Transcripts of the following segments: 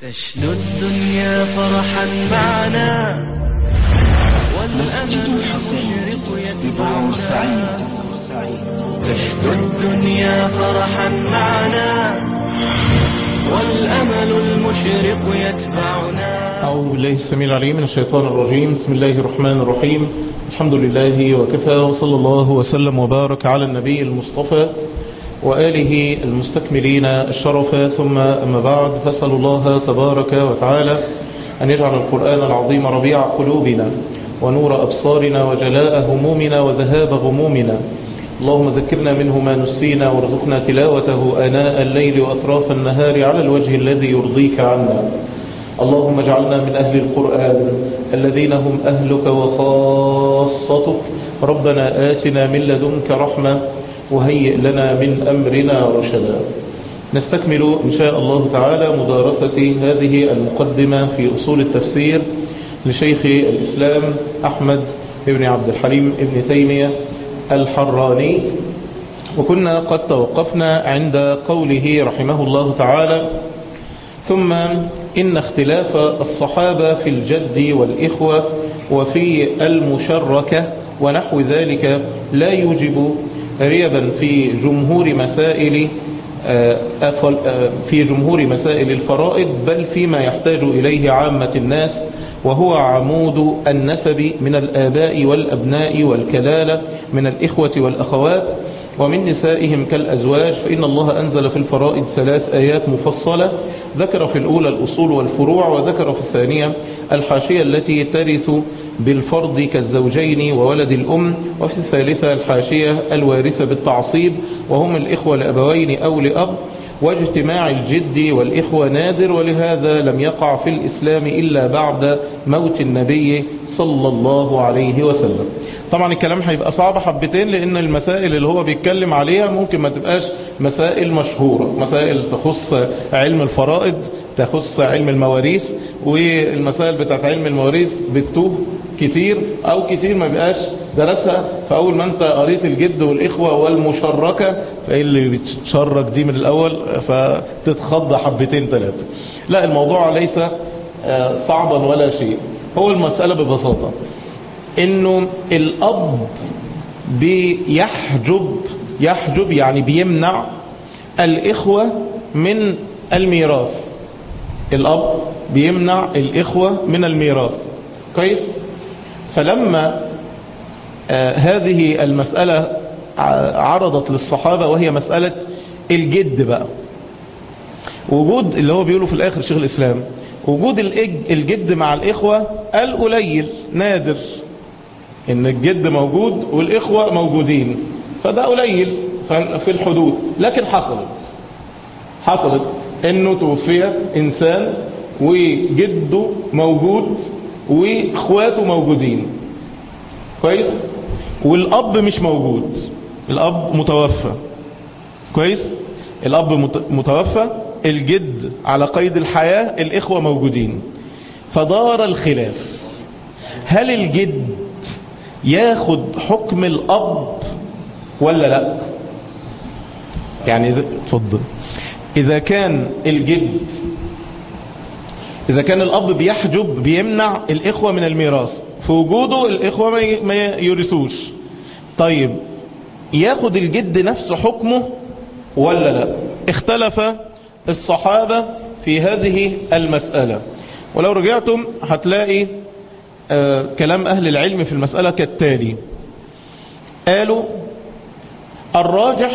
تشنو الدنيا فرحا معنا والأمل المشرق يتبعنا تشنو الدنيا فرحا معنا والأمل المشرق يتبعنا أعوذ بالله السميع العليم من الشيطان الرجيم بسم الله الرحمن الرحيم الحمد لله وكفى وصلى الله وسلم وبارك على النبي المصطفى وآله المستكملين الشرف ثم أما بعد فاسأل الله تبارك وتعالى أن يجعل القرآن العظيم ربيع قلوبنا ونور أبصارنا وجلاء همومنا وذهاب غمومنا اللهم ذكرنا منه ما نسينا وارزقنا تلاوته آناء الليل وأطراف النهار على الوجه الذي يرضيك عنا اللهم اجعلنا من أهل القرآن الذين هم أهلك وخاصتك ربنا آتنا من لدنك رحمة وهيئ لنا من أمرنا رشدا نستكمل إن شاء الله تعالى مدارسة هذه المقدمة في أصول التفسير لشيخ الإسلام أحمد بن عبد الحليم ابن تيمية الحراني وكنا قد توقفنا عند قوله رحمه الله تعالى ثم إن اختلاف الصحابة في الجد والإخوة وفي المشركة ونحو ذلك لا يوجب ريبا في جمهور مسائل في جمهور مسائل الفرائض بل فيما يحتاج إليه عامة الناس وهو عمود النسب من الآباء والأبناء والكلالة من الإخوة والأخوات ومن نسائهم كالأزواج فإن الله أنزل في الفرائض ثلاث آيات مفصلة ذكر في الأولى الأصول والفروع وذكر في الثانية الحاشية التي ترث بالفرض كالزوجين وولد الأم وفي الثالثة الحاشية الوارثة بالتعصيب وهم الإخوة لأبوين أو لأب واجتماع الجد والإخوة نادر ولهذا لم يقع في الإسلام إلا بعد موت النبي صلى الله عليه وسلم طبعا الكلام هيبقى صعب حبتين لأن المسائل اللي هو بيتكلم عليها ممكن ما تبقاش مسائل مشهورة مسائل تخص علم الفرائض تخص علم المواريث والمسائل بتاعت علم المواريث بتتوه كتير او كتير ما بقاش درسها فاول ما انت قريت الجد والاخوة والمشركة فايه اللي بتشرك دي من الاول فتتخض حبتين ثلاثة لا الموضوع ليس صعبا ولا شيء هو المسألة ببساطة انه الاب بيحجب يحجب يعني بيمنع الاخوة من الميراث الاب بيمنع الاخوة من الميراث كويس فلما آه هذه المسألة عرضت للصحابة وهي مسألة الجد بقى وجود اللي هو بيقوله في الاخر شيخ الاسلام وجود الجد مع الاخوة القليل نادر ان الجد موجود والاخوة موجودين فده قليل في الحدود لكن حصلت حصلت انه توفي انسان وجده موجود واخواته موجودين كويس والاب مش موجود الاب متوفى كويس الاب متوفى الجد على قيد الحياة الاخوة موجودين فدار الخلاف هل الجد ياخد حكم الاب ولا لا يعني اتفضل اذا كان الجد اذا كان الاب بيحجب بيمنع الاخوة من الميراث في وجوده الاخوة ما يورثوش طيب ياخد الجد نفس حكمه ولا لا اختلف الصحابة في هذه المسألة ولو رجعتم هتلاقي آه كلام اهل العلم في المسألة كالتالي قالوا الراجح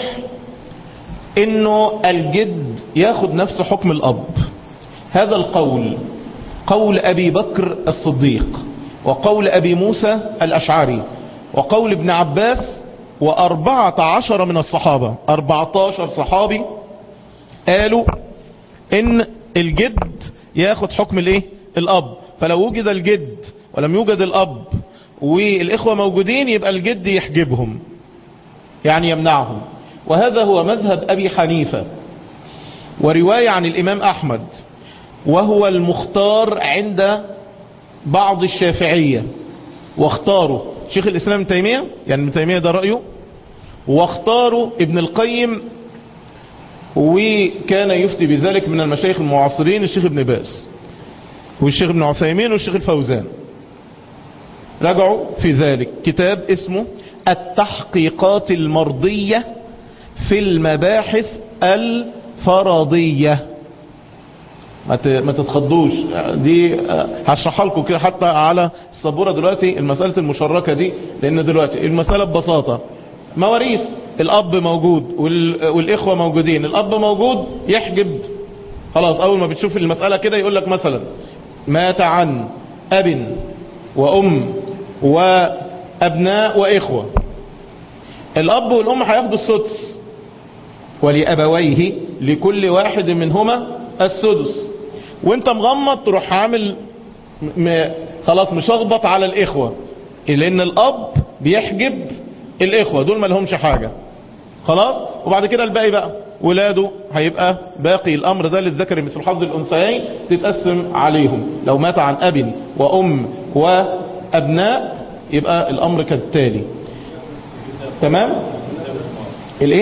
انه الجد ياخد نفس حكم الاب هذا القول قول ابي بكر الصديق وقول ابي موسى الاشعري وقول ابن عباس واربعة عشر من الصحابة اربعة عشر صحابي قالوا ان الجد ياخد حكم الايه الاب فلو وجد الجد ولم يوجد الاب والاخوة موجودين يبقى الجد يحجبهم يعني يمنعهم وهذا هو مذهب أبي حنيفة ورواية عن الإمام أحمد وهو المختار عند بعض الشافعية واختاروا شيخ الإسلام تيمية يعني ابن تيمية ده رأيه واختاروا ابن القيم وكان يفتي بذلك من المشايخ المعاصرين الشيخ ابن باز والشيخ ابن عثيمين والشيخ الفوزان رجعوا في ذلك كتاب اسمه التحقيقات المرضية في المباحث الفرضية ما تتخضوش دي هشرحها لكم كده حتى على السبورة دلوقتي المسألة المشركة دي لان دلوقتي المسألة ببساطة مواريث الاب موجود والاخوة موجودين الاب موجود يحجب خلاص اول ما بتشوف المسألة كده يقول لك مثلا مات عن اب وام وابناء واخوة الاب والام هياخدوا السدس ولأبويه لكل واحد منهما السدس وانت مغمض تروح عامل م... خلاص مشخبط على الاخوة لان الاب بيحجب الاخوة دول ما لهمش حاجة خلاص وبعد كده الباقي بقى ولاده هيبقى باقي الامر ده للذكر مثل حظ الانثيين تتقسم عليهم لو مات عن اب وام وابناء يبقى الامر كالتالي تمام الايه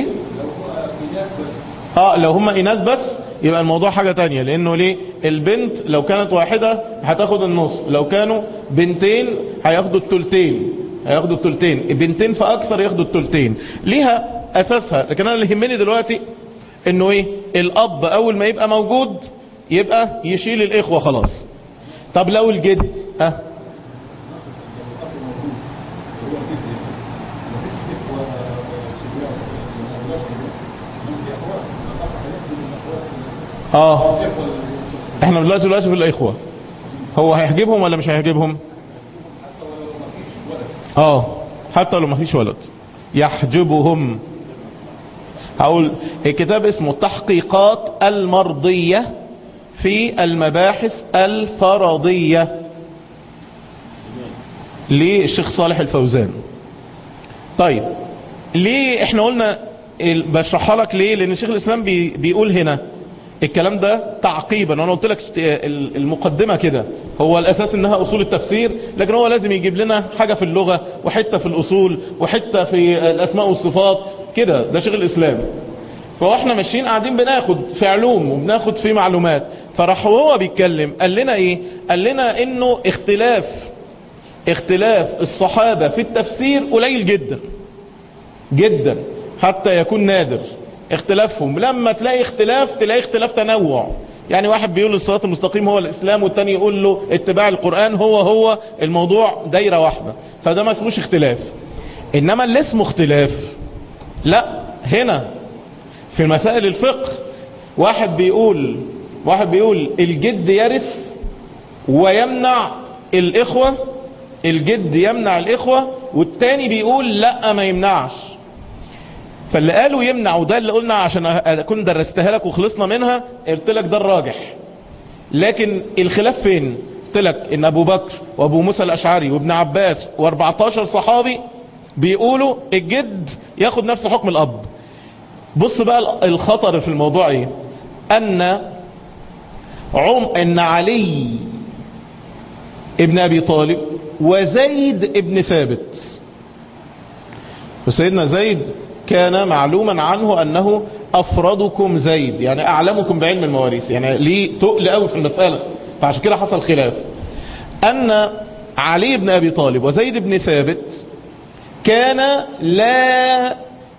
اه لو هم اناث بس يبقى الموضوع حاجة تانية لانه ليه البنت لو كانت واحدة هتاخد النص لو كانوا بنتين هياخدوا التلتين هياخدوا التلتين بنتين فاكثر ياخدوا التلتين ليها اساسها لكن انا اللي يهمني دلوقتي انه ايه الاب اول ما يبقى موجود يبقى يشيل الاخوة خلاص طب لو الجد ها أه؟ اه احنا دلوقتي دلوقتي في الاخوة هو هيحجبهم ولا مش هيحجبهم اه حتى لو ما فيش ولد يحجبهم هقول الكتاب اسمه التحقيقات المرضية في المباحث الفرضية للشيخ صالح الفوزان طيب ليه احنا قلنا بشرحها لك ليه لان شيخ الاسلام بي بيقول هنا الكلام ده تعقيبا وانا قلت لك المقدمة كده هو الاساس انها اصول التفسير لكن هو لازم يجيب لنا حاجة في اللغة وحتة في الاصول وحتة في الاسماء والصفات كده ده شيخ الاسلام فاحنا ماشيين قاعدين بناخد في علوم وبناخد في معلومات فراح هو بيتكلم قال لنا ايه قال لنا انه اختلاف اختلاف الصحابة في التفسير قليل جدا جدا حتى يكون نادر اختلافهم لما تلاقي اختلاف تلاقي اختلاف تنوع يعني واحد بيقول الصراط المستقيم هو الاسلام والتاني يقول له اتباع القرآن هو هو الموضوع دايرة واحدة فده ما اسموش اختلاف انما اللي اسمه اختلاف لا هنا في مسائل الفقه واحد بيقول واحد بيقول الجد يرث ويمنع الاخوة الجد يمنع الاخوة والتاني بيقول لا ما يمنعش فاللي قالوا يمنع وده اللي قلنا عشان اكون درستها لك وخلصنا منها قلت لك ده الراجح لكن الخلاف فين قلت لك ان ابو بكر وابو موسى الاشعري وابن عباس و14 صحابي بيقولوا الجد ياخد نفس حكم الاب بص بقى الخطر في الموضوع ايه ان عم ان علي ابن ابي طالب وزيد ابن ثابت وسيدنا زيد كان معلوما عنه انه افرضكم زيد يعني اعلمكم بعلم المواريث يعني ليه تقل قوي في المسألة فعشان كده حصل خلاف ان علي بن ابي طالب وزيد بن ثابت كان لا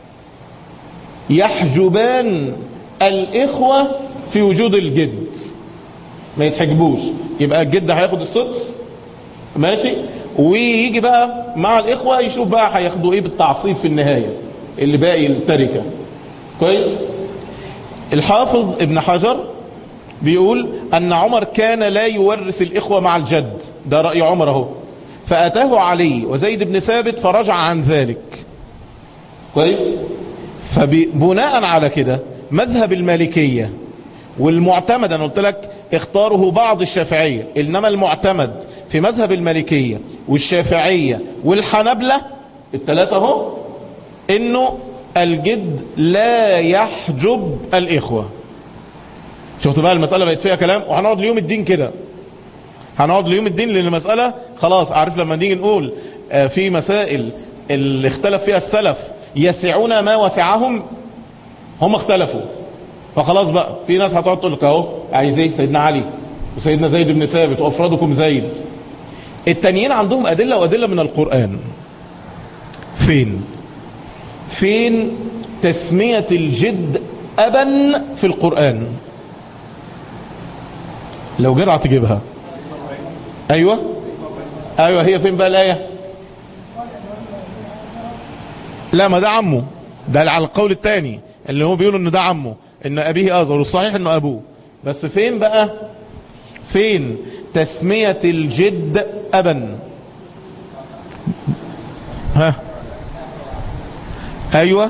يحجبان الاخوة في وجود الجد ما يتحجبوش يبقى الجد هياخد السدس ماشي ويجي بقى مع الاخوة يشوف بقى هياخدوا ايه بالتعصيب في النهاية اللي باقي التركة كويس الحافظ ابن حجر بيقول ان عمر كان لا يورث الاخوة مع الجد ده رأي عمر اهو فاتاه علي وزيد بن ثابت فرجع عن ذلك كويس فبناء على كده مذهب المالكية والمعتمد انا قلت لك اختاره بعض الشافعية انما المعتمد في مذهب المالكية والشافعية والحنبلة الثلاثة اهو انه الجد لا يحجب الاخوة شفتوا بقى المسألة بقت فيها كلام وهنقعد ليوم الدين كده هنقعد ليوم الدين لان المسألة خلاص عارف لما نيجي نقول في مسائل اللي اختلف فيها السلف يسعون ما وسعهم هم اختلفوا فخلاص بقى في ناس هتقعد تقول لك اهو عايز ايه سيدنا علي وسيدنا زيد بن ثابت وافرادكم زيد التانيين عندهم ادله وادله من القران فين فين تسميه الجد ابا في القران لو جرع تجيبها ايوه ايوه هي فين بقى الايه لا ما ده عمه ده على القول الثاني اللي هو بيقولوا ان ده عمه ان ابيه ازر والصحيح انه ابوه بس فين بقى فين تسمية الجد ابا ها ايوه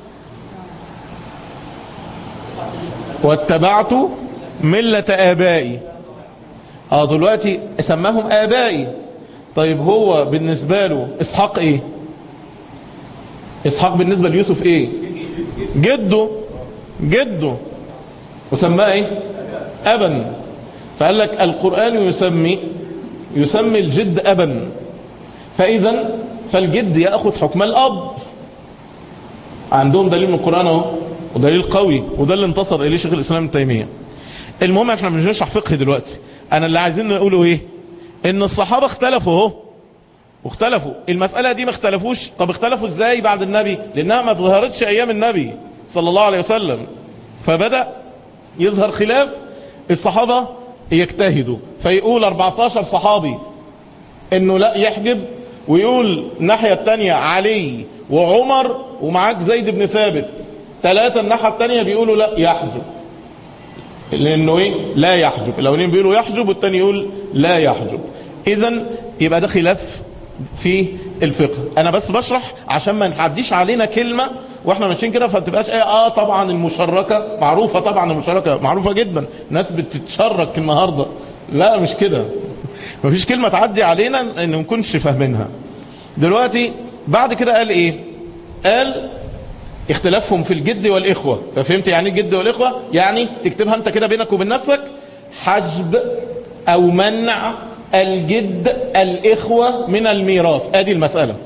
واتبعت ملة ابائي اه دلوقتي سماهم ابائي طيب هو بالنسبة له اسحاق ايه اسحاق بالنسبة ليوسف ايه جده جده وسماه ايه ابا فقال لك القرآن يسمي يسمي الجد ابا فاذا فالجد ياخذ حكم الاب عندهم دليل من القرآن اهو ودليل قوي وده اللي انتصر اليه شيخ الاسلام ابن تيميه المهم احنا مش بنشرح فقه دلوقتي انا اللي عايزين نقوله ايه ان الصحابه اختلفوا اهو واختلفوا المسألة دي ما اختلفوش طب اختلفوا ازاي بعد النبي لانها ما ظهرتش ايام النبي صلى الله عليه وسلم فبدأ يظهر خلاف الصحابة يجتهدوا فيقول 14 صحابي انه لا يحجب ويقول الناحية التانية علي وعمر ومعاك زيد بن ثابت ثلاثة الناحية التانية بيقولوا لا يحجب لانه ايه لا يحجب الاولين بيقولوا يحجب والتاني يقول لا يحجب اذا يبقى ده خلاف في الفقه انا بس بشرح عشان ما نحديش علينا كلمة واحنا ماشيين كده فتبقاش ايه اه طبعا المشركة معروفة طبعا المشركة معروفة جدا ناس بتتشرك النهاردة لا مش كده مفيش كلمة تعدي علينا ان ما نكونش فاهمينها دلوقتي بعد كده قال ايه قال اختلافهم في الجد والاخوة ففهمت يعني الجد والاخوة يعني تكتبها انت كده بينك وبين نفسك حجب او منع الجد الاخوة من الميراث ادي المسألة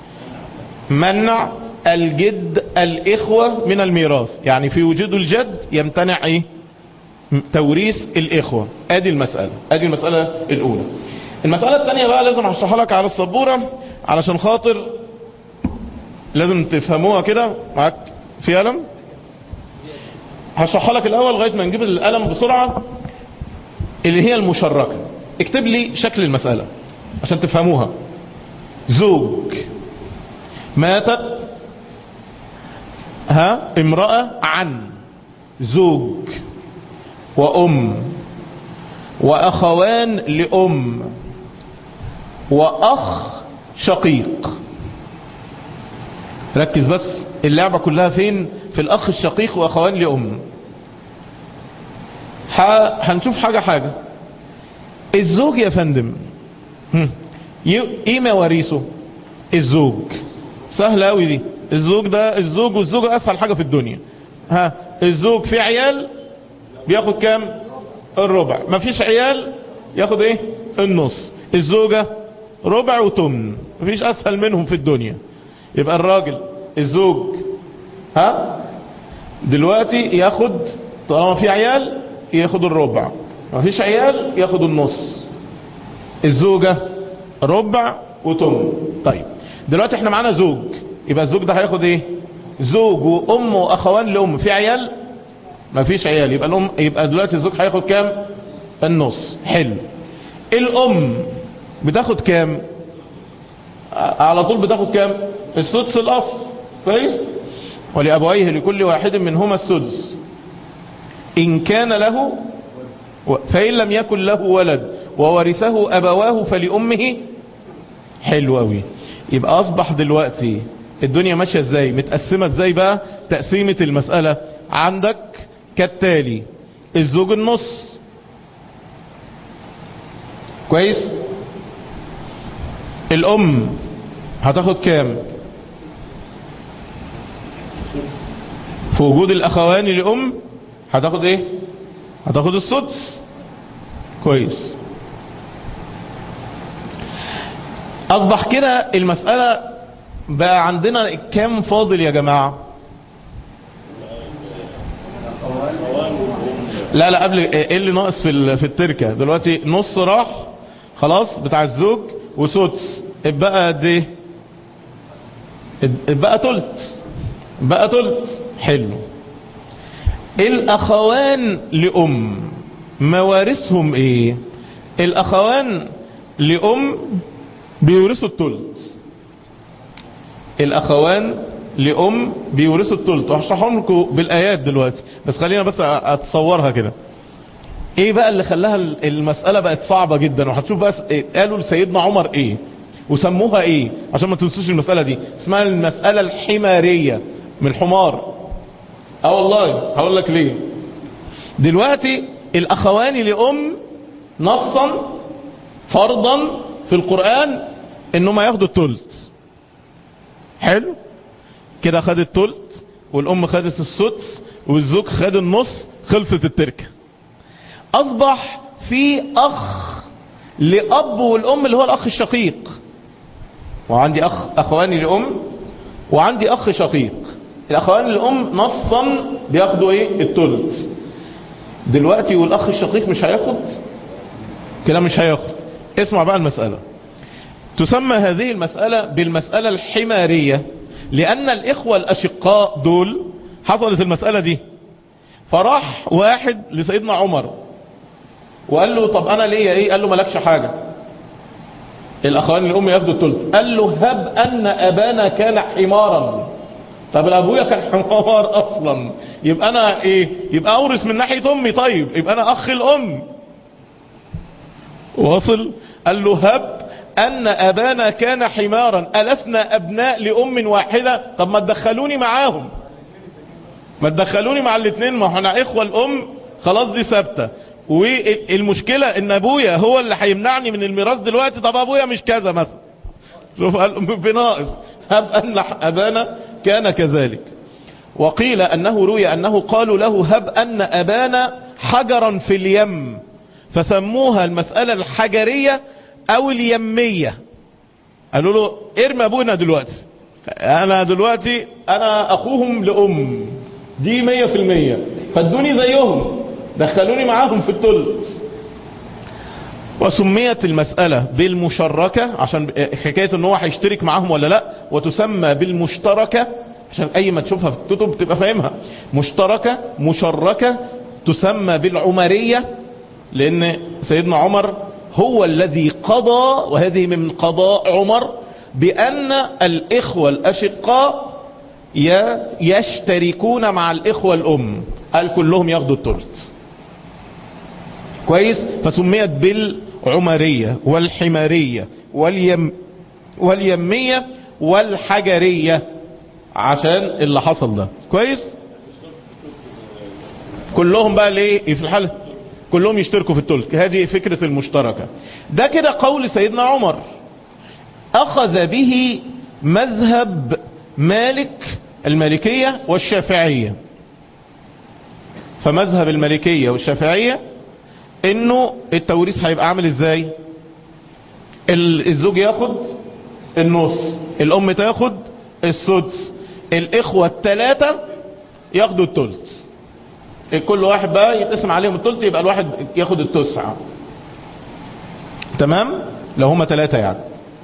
منع الجد الاخوة من الميراث يعني في وجود الجد يمتنع ايه توريث الاخوة ادي المسألة ادي المسألة الاولى المسألة الثانية بقى لازم هشرحها لك على السبورة علشان خاطر لازم تفهموها كده معاك في قلم هشرحها لك الاول لغايه ما نجيب القلم بسرعه اللي هي المشركه اكتب لي شكل المساله عشان تفهموها زوج ماتت ها امراه عن زوج وام واخوان لام واخ شقيق ركز بس اللعبة كلها فين في الاخ الشقيق واخوان لام هنشوف حاجة حاجة الزوج يا فندم هم. ايه مواريثه الزوج سهلة اوي دي الزوج ده الزوج والزوجة اسهل حاجة في الدنيا ها الزوج في عيال بياخد كام الربع مفيش عيال ياخد ايه النص الزوجة ربع وتمن مفيش اسهل منهم في الدنيا يبقى الراجل الزوج ها دلوقتي ياخد طالما في عيال ياخد الربع ما فيش عيال ياخد النص الزوجة ربع وتمن طيب دلوقتي احنا معانا زوج يبقى الزوج ده هياخد ايه زوج وام واخوان لام في عيال ما فيش عيال يبقى الام يبقى دلوقتي الزوج هياخد كام النص حلو الام بتاخد كام على طول بتاخد كام السدس الاصل كويس ولأبويه لكل واحد منهما السدس إن كان له فإن لم يكن له ولد وورثه أبواه فلأمه حلو أوي يبقى أصبح دلوقتي الدنيا ماشية ازاي متقسمة ازاي بقى تقسيمة المسألة عندك كالتالي الزوج النص كويس الأم هتاخد كام في وجود الأخوان لأم هتاخد ايه هتاخد السدس كويس أصبح كده المسألة بقى عندنا كام فاضل يا جماعة لا لا قبل ايه اللي ناقص في ال- في التركه دلوقتي نص راح خلاص بتاع الزوج وسدس اتبقى قد ايه اتبقى تلت بقى تلت حلو الاخوان لام موارثهم ايه الاخوان لام بيورثوا التلت الاخوان لام بيورثوا التلت وهشرحهم لكم بالايات دلوقتي بس خلينا بس اتصورها كده ايه بقى اللي خلاها المسألة بقت صعبة جدا وهتشوف بقى س- قالوا لسيدنا عمر ايه وسموها ايه عشان ما تنسوش المسألة دي اسمها المسألة الحمارية من الحمار اه والله هقول لك ليه دلوقتي الاخوان لام نصا فرضا في القرآن انهم ياخدوا التلت حلو كده خد التلت والام خدت السدس والزوج خد النص خلصت التركه اصبح في اخ لاب والام اللي هو الاخ الشقيق وعندي اخ اخواني لام وعندي اخ شقيق الاخوان الام نصا بياخدوا ايه التلت دلوقتي والاخ الشقيق مش هياخد كده مش هياخد اسمع بقى المسألة تسمى هذه المسألة بالمسألة الحمارية لأن الإخوة الأشقاء دول حصلت المسألة دي فراح واحد لسيدنا عمر وقال له طب أنا ليا إيه قال له مالكش حاجة الأخوان الأم ياخدوا الثلث قال له هب أن أبانا كان حمارا طب الأبويا كان حمار أصلا يبقى أنا إيه يبقى أورث من ناحية أمي طيب يبقى أنا أخ الأم واصل قال له هب أن أبانا كان حمارا ألسنا أبناء لأم واحدة طب ما تدخلوني معاهم ما تدخلوني مع الاثنين ما احنا إخوة الأم خلاص دي ثابتة والمشكلة ان ابويا هو اللي هيمنعني من الميراث دلوقتي طب ابويا مش كذا مثلا شوف قال بناقص هب ان ابانا كان كذلك وقيل انه روي انه قالوا له هب ان ابانا حجرا في اليم فسموها المسألة الحجرية او اليمية قالوا له ارمي ابونا دلوقتي انا دلوقتي انا اخوهم لام دي مية في المية فادوني زيهم دخلوني معاهم في الثلث وسميت المسألة بالمشركة عشان حكاية ان هو هيشترك معاهم ولا لا وتسمى بالمشتركة عشان اي ما تشوفها في الكتب تبقى فاهمها مشتركة مشركة تسمى بالعمرية لان سيدنا عمر هو الذي قضى وهذه من قضاء عمر بان الاخوة الاشقاء يشتركون مع الاخوة الام قال كلهم ياخدوا الثلث كويس فسميت بالعمرية والحمارية واليم واليمية والحجرية عشان اللي حصل ده كويس كلهم بقى ليه في الحالة كلهم يشتركوا في الثلث هذه فكرة المشتركة ده كده قول سيدنا عمر اخذ به مذهب مالك المالكية والشافعية فمذهب المالكية والشافعية انه التوريث هيبقى عامل ازاي الزوج ياخد النص الام تاخد السدس الاخوة الثلاثة ياخدوا الثلث كل واحد بقى يتقسم عليهم الثلث يبقى الواحد ياخد التسعة تمام لو هما ثلاثة يعني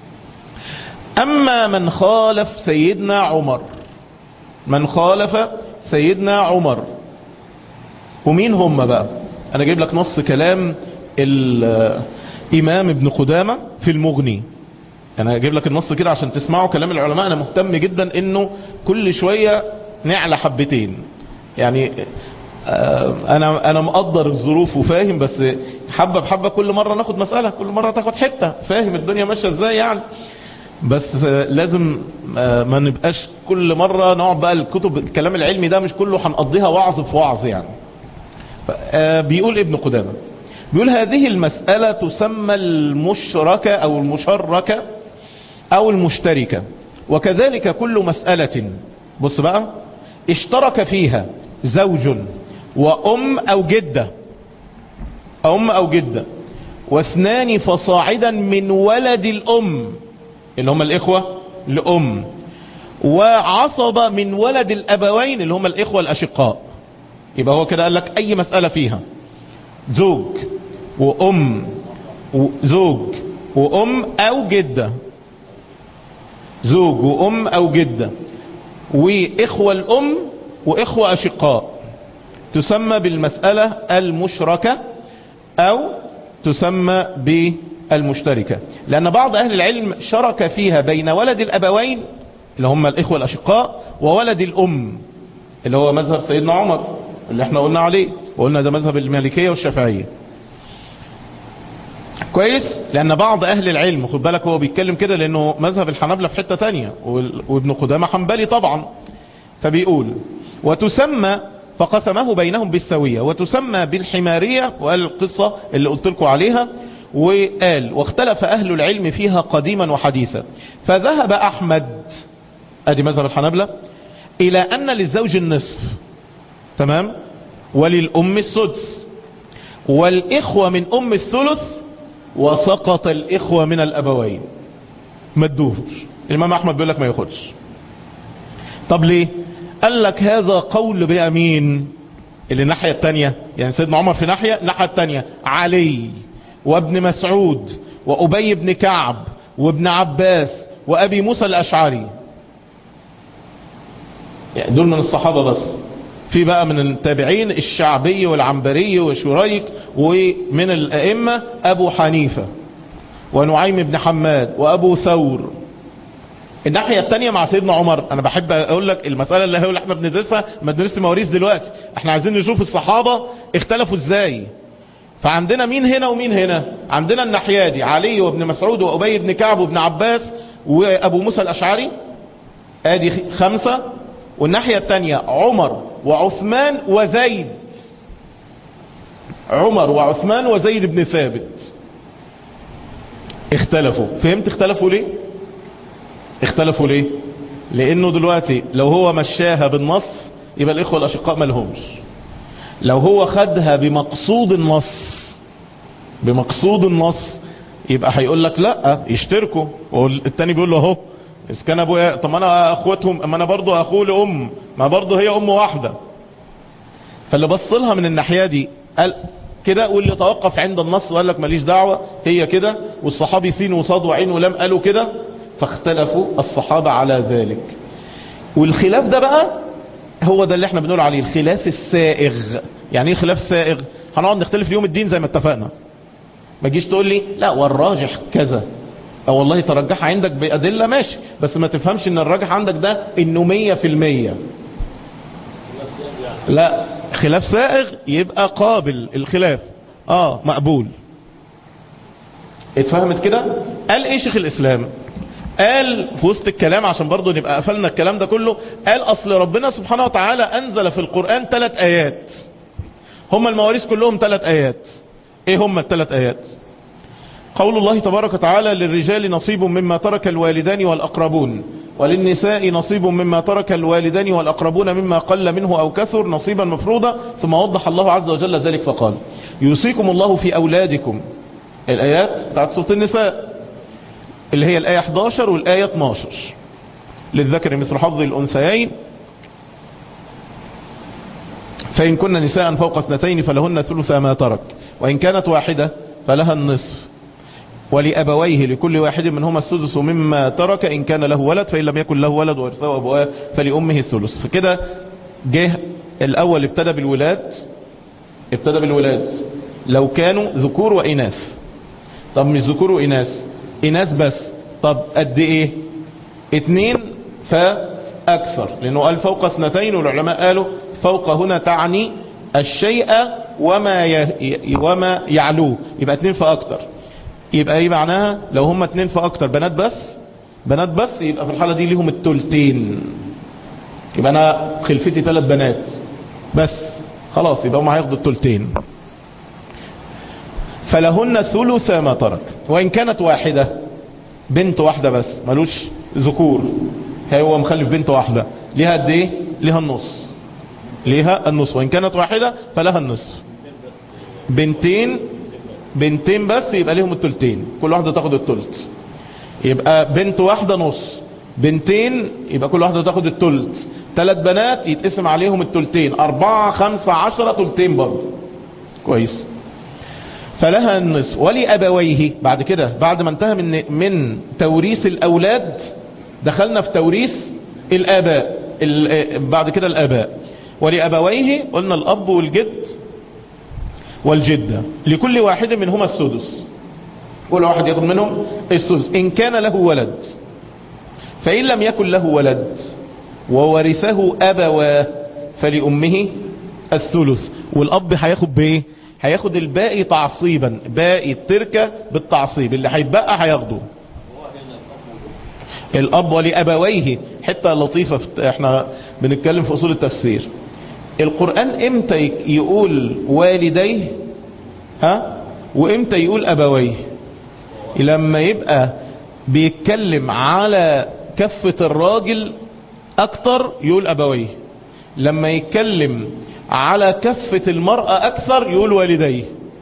اما من خالف سيدنا عمر من خالف سيدنا عمر ومين هم بقى انا جايب لك نص كلام الامام ابن قدامة في المغني انا جايب لك النص كده عشان تسمعوا كلام العلماء انا مهتم جدا انه كل شوية نعلى حبتين يعني انا انا مقدر الظروف وفاهم بس حبة بحبة كل مرة ناخد مسألة كل مرة تاخد حتة فاهم الدنيا ماشية ازاي يعني بس لازم ما نبقاش كل مرة نقعد بقى الكتب الكلام العلمي ده مش كله هنقضيها وعظ في وعظ يعني بيقول ابن قدامة بيقول هذه المسألة تسمى المشركة او المشركة او المشتركة وكذلك كل مسألة بص بقى اشترك فيها زوج وام او جدة ام او جدة واثنان فصاعدا من ولد الام اللي هم الاخوة لام وعصب من ولد الابوين اللي هم الاخوة الاشقاء يبقى هو كده قال لك اي مسألة فيها زوج وام زوج وام او جدة زوج وام او جدة واخوة الام واخوة اشقاء تسمى بالمسألة المشركة او تسمى بالمشتركة لان بعض اهل العلم شرك فيها بين ولد الابوين اللي هم الاخوة الاشقاء وولد الام اللي هو مذهب سيدنا عمر اللي احنا قلنا عليه وقلنا ده مذهب المالكية والشافعية كويس لان بعض اهل العلم خد بالك هو بيتكلم كده لانه مذهب الحنابلة في حتة تانية وابن قدامة حنبلي طبعا فبيقول وتسمى فقسمه بينهم بالسوية وتسمى بالحمارية وقال القصة اللي قلت لكم عليها وقال واختلف اهل العلم فيها قديما وحديثا فذهب احمد ادي مذهب الحنابلة الى ان للزوج النصف تمام وللام السدس والاخوة من ام الثلث وسقط الاخوة من الابوين ما ادوهش الامام احمد بيقول لك ما ياخدش طب ليه قال لك هذا قول بأمين اللي الناحية التانية يعني سيدنا عمر في ناحية الناحية التانية علي وابن مسعود وأبي بن كعب وابن عباس وأبي موسى الأشعري يعني دول من الصحابة بس في بقى من التابعين الشعبي والعنبري وشريك ومن الأئمة أبو حنيفة ونعيم بن حماد وأبو ثور الناحية التانية مع سيدنا عمر انا بحب اقول لك المسألة اللي هو اللي احنا بندرسها ما بندرس مواريث دلوقتي احنا عايزين نشوف الصحابة اختلفوا ازاي فعندنا مين هنا ومين هنا عندنا الناحية دي علي وابن مسعود وابي بن كعب وابن عباس وابو موسى الاشعري ادي خمسة والناحية التانية عمر وعثمان وزيد عمر وعثمان وزيد بن ثابت اختلفوا فهمت اختلفوا ليه اختلفوا ليه لانه دلوقتي لو هو مشاها بالنص يبقى الاخوة الاشقاء مالهمش لو هو خدها بمقصود النص بمقصود النص يبقى هيقول لك لا يشتركوا والتاني بيقول له اهو اذا كان ابويا طب انا اخواتهم اما انا برضه اخوه لام ما برضه هي ام واحده فاللي بص لها من الناحيه دي قال كده واللي توقف عند النص وقال لك ماليش دعوه هي كده والصحابي سين وصاد وعين ولم قالوا كده فاختلفوا الصحابة على ذلك والخلاف ده بقى هو ده اللي احنا بنقول عليه الخلاف السائغ يعني ايه خلاف سائغ هنقعد نختلف يوم الدين زي ما اتفقنا ما تجيش تقول لي لا والراجح كذا او والله ترجح عندك بأدلة ماشي بس ما تفهمش ان الراجح عندك ده انه مية في المية لا خلاف سائغ يبقى قابل الخلاف اه مقبول اتفهمت كده قال ايه شيخ الاسلام قال في وسط الكلام عشان برضه نبقى قفلنا الكلام ده كله قال اصل ربنا سبحانه وتعالى انزل في القرآن ثلاث ايات هم المواريث كلهم ثلاث ايات ايه هم الثلاث ايات قول الله تبارك وتعالى للرجال نصيب مما ترك الوالدان والاقربون وللنساء نصيب مما ترك الوالدان والاقربون مما قل منه او كثر نصيبا مفروضا ثم وضح الله عز وجل ذلك فقال يوصيكم الله في اولادكم الايات بتاعت سوره النساء اللي هي الآية 11 والآية 12 للذكر مثل حظ الأنثيين فإن كن نساء فوق اثنتين فلهن ثلث ما ترك وإن كانت واحدة فلها النصف ولأبويه لكل واحد منهما السدس مما ترك إن كان له ولد فإن لم يكن له ولد ورثه أبواه فلأمه الثلث فكده جه الأول ابتدى بالولاد ابتدى بالولاد لو كانوا ذكور وإناث طب مش ذكور وإناث إناث بس طب قد إيه اتنين فأكثر لأنه قال فوق اثنتين والعلماء قالوا فوق هنا تعني الشيء وما ي... وما يعلوه يبقى اتنين فأكثر يبقى ايه معناها لو هم اتنين فأكثر بنات بس بنات بس يبقى في الحالة دي ليهم التلتين يبقى انا خلفتي ثلاث بنات بس خلاص يبقى هم هياخدوا التلتين فلهن ثلث ما ترك وإن كانت واحدة بنت واحدة بس ملوش ذكور هو مخلف بنت واحدة ليها قد ايه ليها النص ليها النص وإن كانت واحدة فلها النص بنتين بنتين بس يبقى ليهم التلتين كل واحدة تاخد التلت يبقى بنت واحدة نص بنتين يبقى كل واحدة تاخد التلت ثلاث بنات يتقسم عليهم التلتين أربعة خمسة عشرة تلتين برضه كويس فلها النصف ولأبويه بعد كده بعد ما انتهى من من توريث الأولاد دخلنا في توريث الآباء ال- بعد كده الآباء ولأبويه قلنا الأب والجد والجدة لكل واحد منهما السدس كل واحد ياخد منهم السدس إن كان له ولد فإن لم يكن له ولد وورثه أبواه فلأمه الثلث والأب هياخد بإيه هياخد الباقي تعصيبا باقي التركة بالتعصيب اللي هيتبقى هياخده الأب ولأبويه حتة لطيفة في- احنا بنتكلم في أصول التفسير القرآن امتى يك- يقول والديه ها وامتى يقول أبويه لما يبقى بيتكلم على كفة الراجل اكتر يقول ابويه لما يتكلم على كفة المرأة اكثر يقول والديه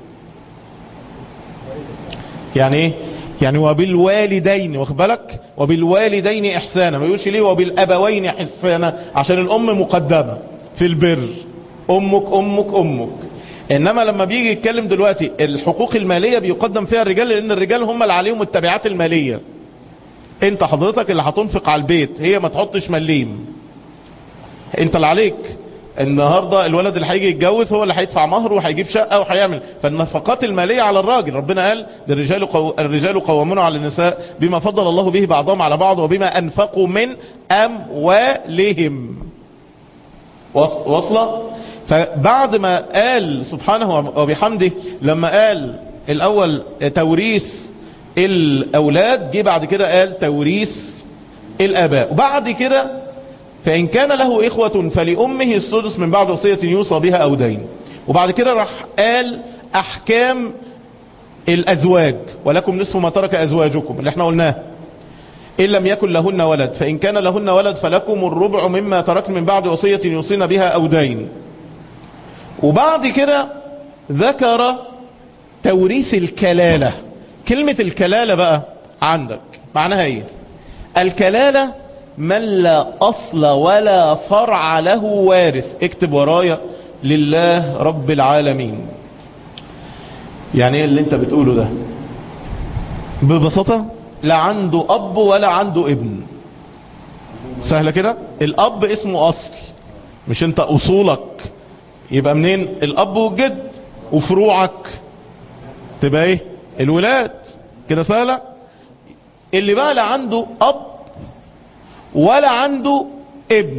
يعني ايه يعني وبالوالدين واخد بالك وبالوالدين احسانا ما يقولش ليه وبالابوين احسانا عشان الام مقدمة في البر امك امك امك انما لما بيجي يتكلم دلوقتي الحقوق المالية بيقدم فيها الرجال لان الرجال هم اللي عليهم التبعات المالية انت حضرتك اللي هتنفق على البيت هي ما تحطش مليم انت اللي عليك النهاردة الولد اللي هيجي يتجوز هو اللي هيدفع مهر وهيجيب شقة وهيعمل فالنفقات المالية على الراجل ربنا قال الرجال, قو... الرجال قوامون على النساء بما فضل الله به بعضهم على بعض وبما انفقوا من اموالهم وص- واصلة فبعد ما قال سبحانه وبحمده لما قال الاول توريث الاولاد جه بعد كده قال توريث الاباء وبعد كده فإن كان له إخوة فلأمه السدس من بعد وصية يوصى بها أو دين وبعد كده راح قال أحكام الأزواج ولكم نصف ما ترك أزواجكم اللي احنا قلناه إن لم يكن لهن ولد فإن كان لهن ولد فلكم الربع مما ترك من بعد وصية يوصين بها أو دين وبعد كده ذكر توريث الكلالة كلمة الكلالة بقى عندك معناها ايه الكلالة من لا أصل ولا فرع له وارث اكتب ورايا لله رب العالمين يعني ايه اللي انت بتقوله ده ببساطة لا عنده أب ولا عنده ابن سهلة كده الأب اسمه أصل مش انت أصولك يبقى منين الأب والجد وفروعك تبقى ايه الولاد كده سهلة اللي بقى لا عنده أب ولا عنده ابن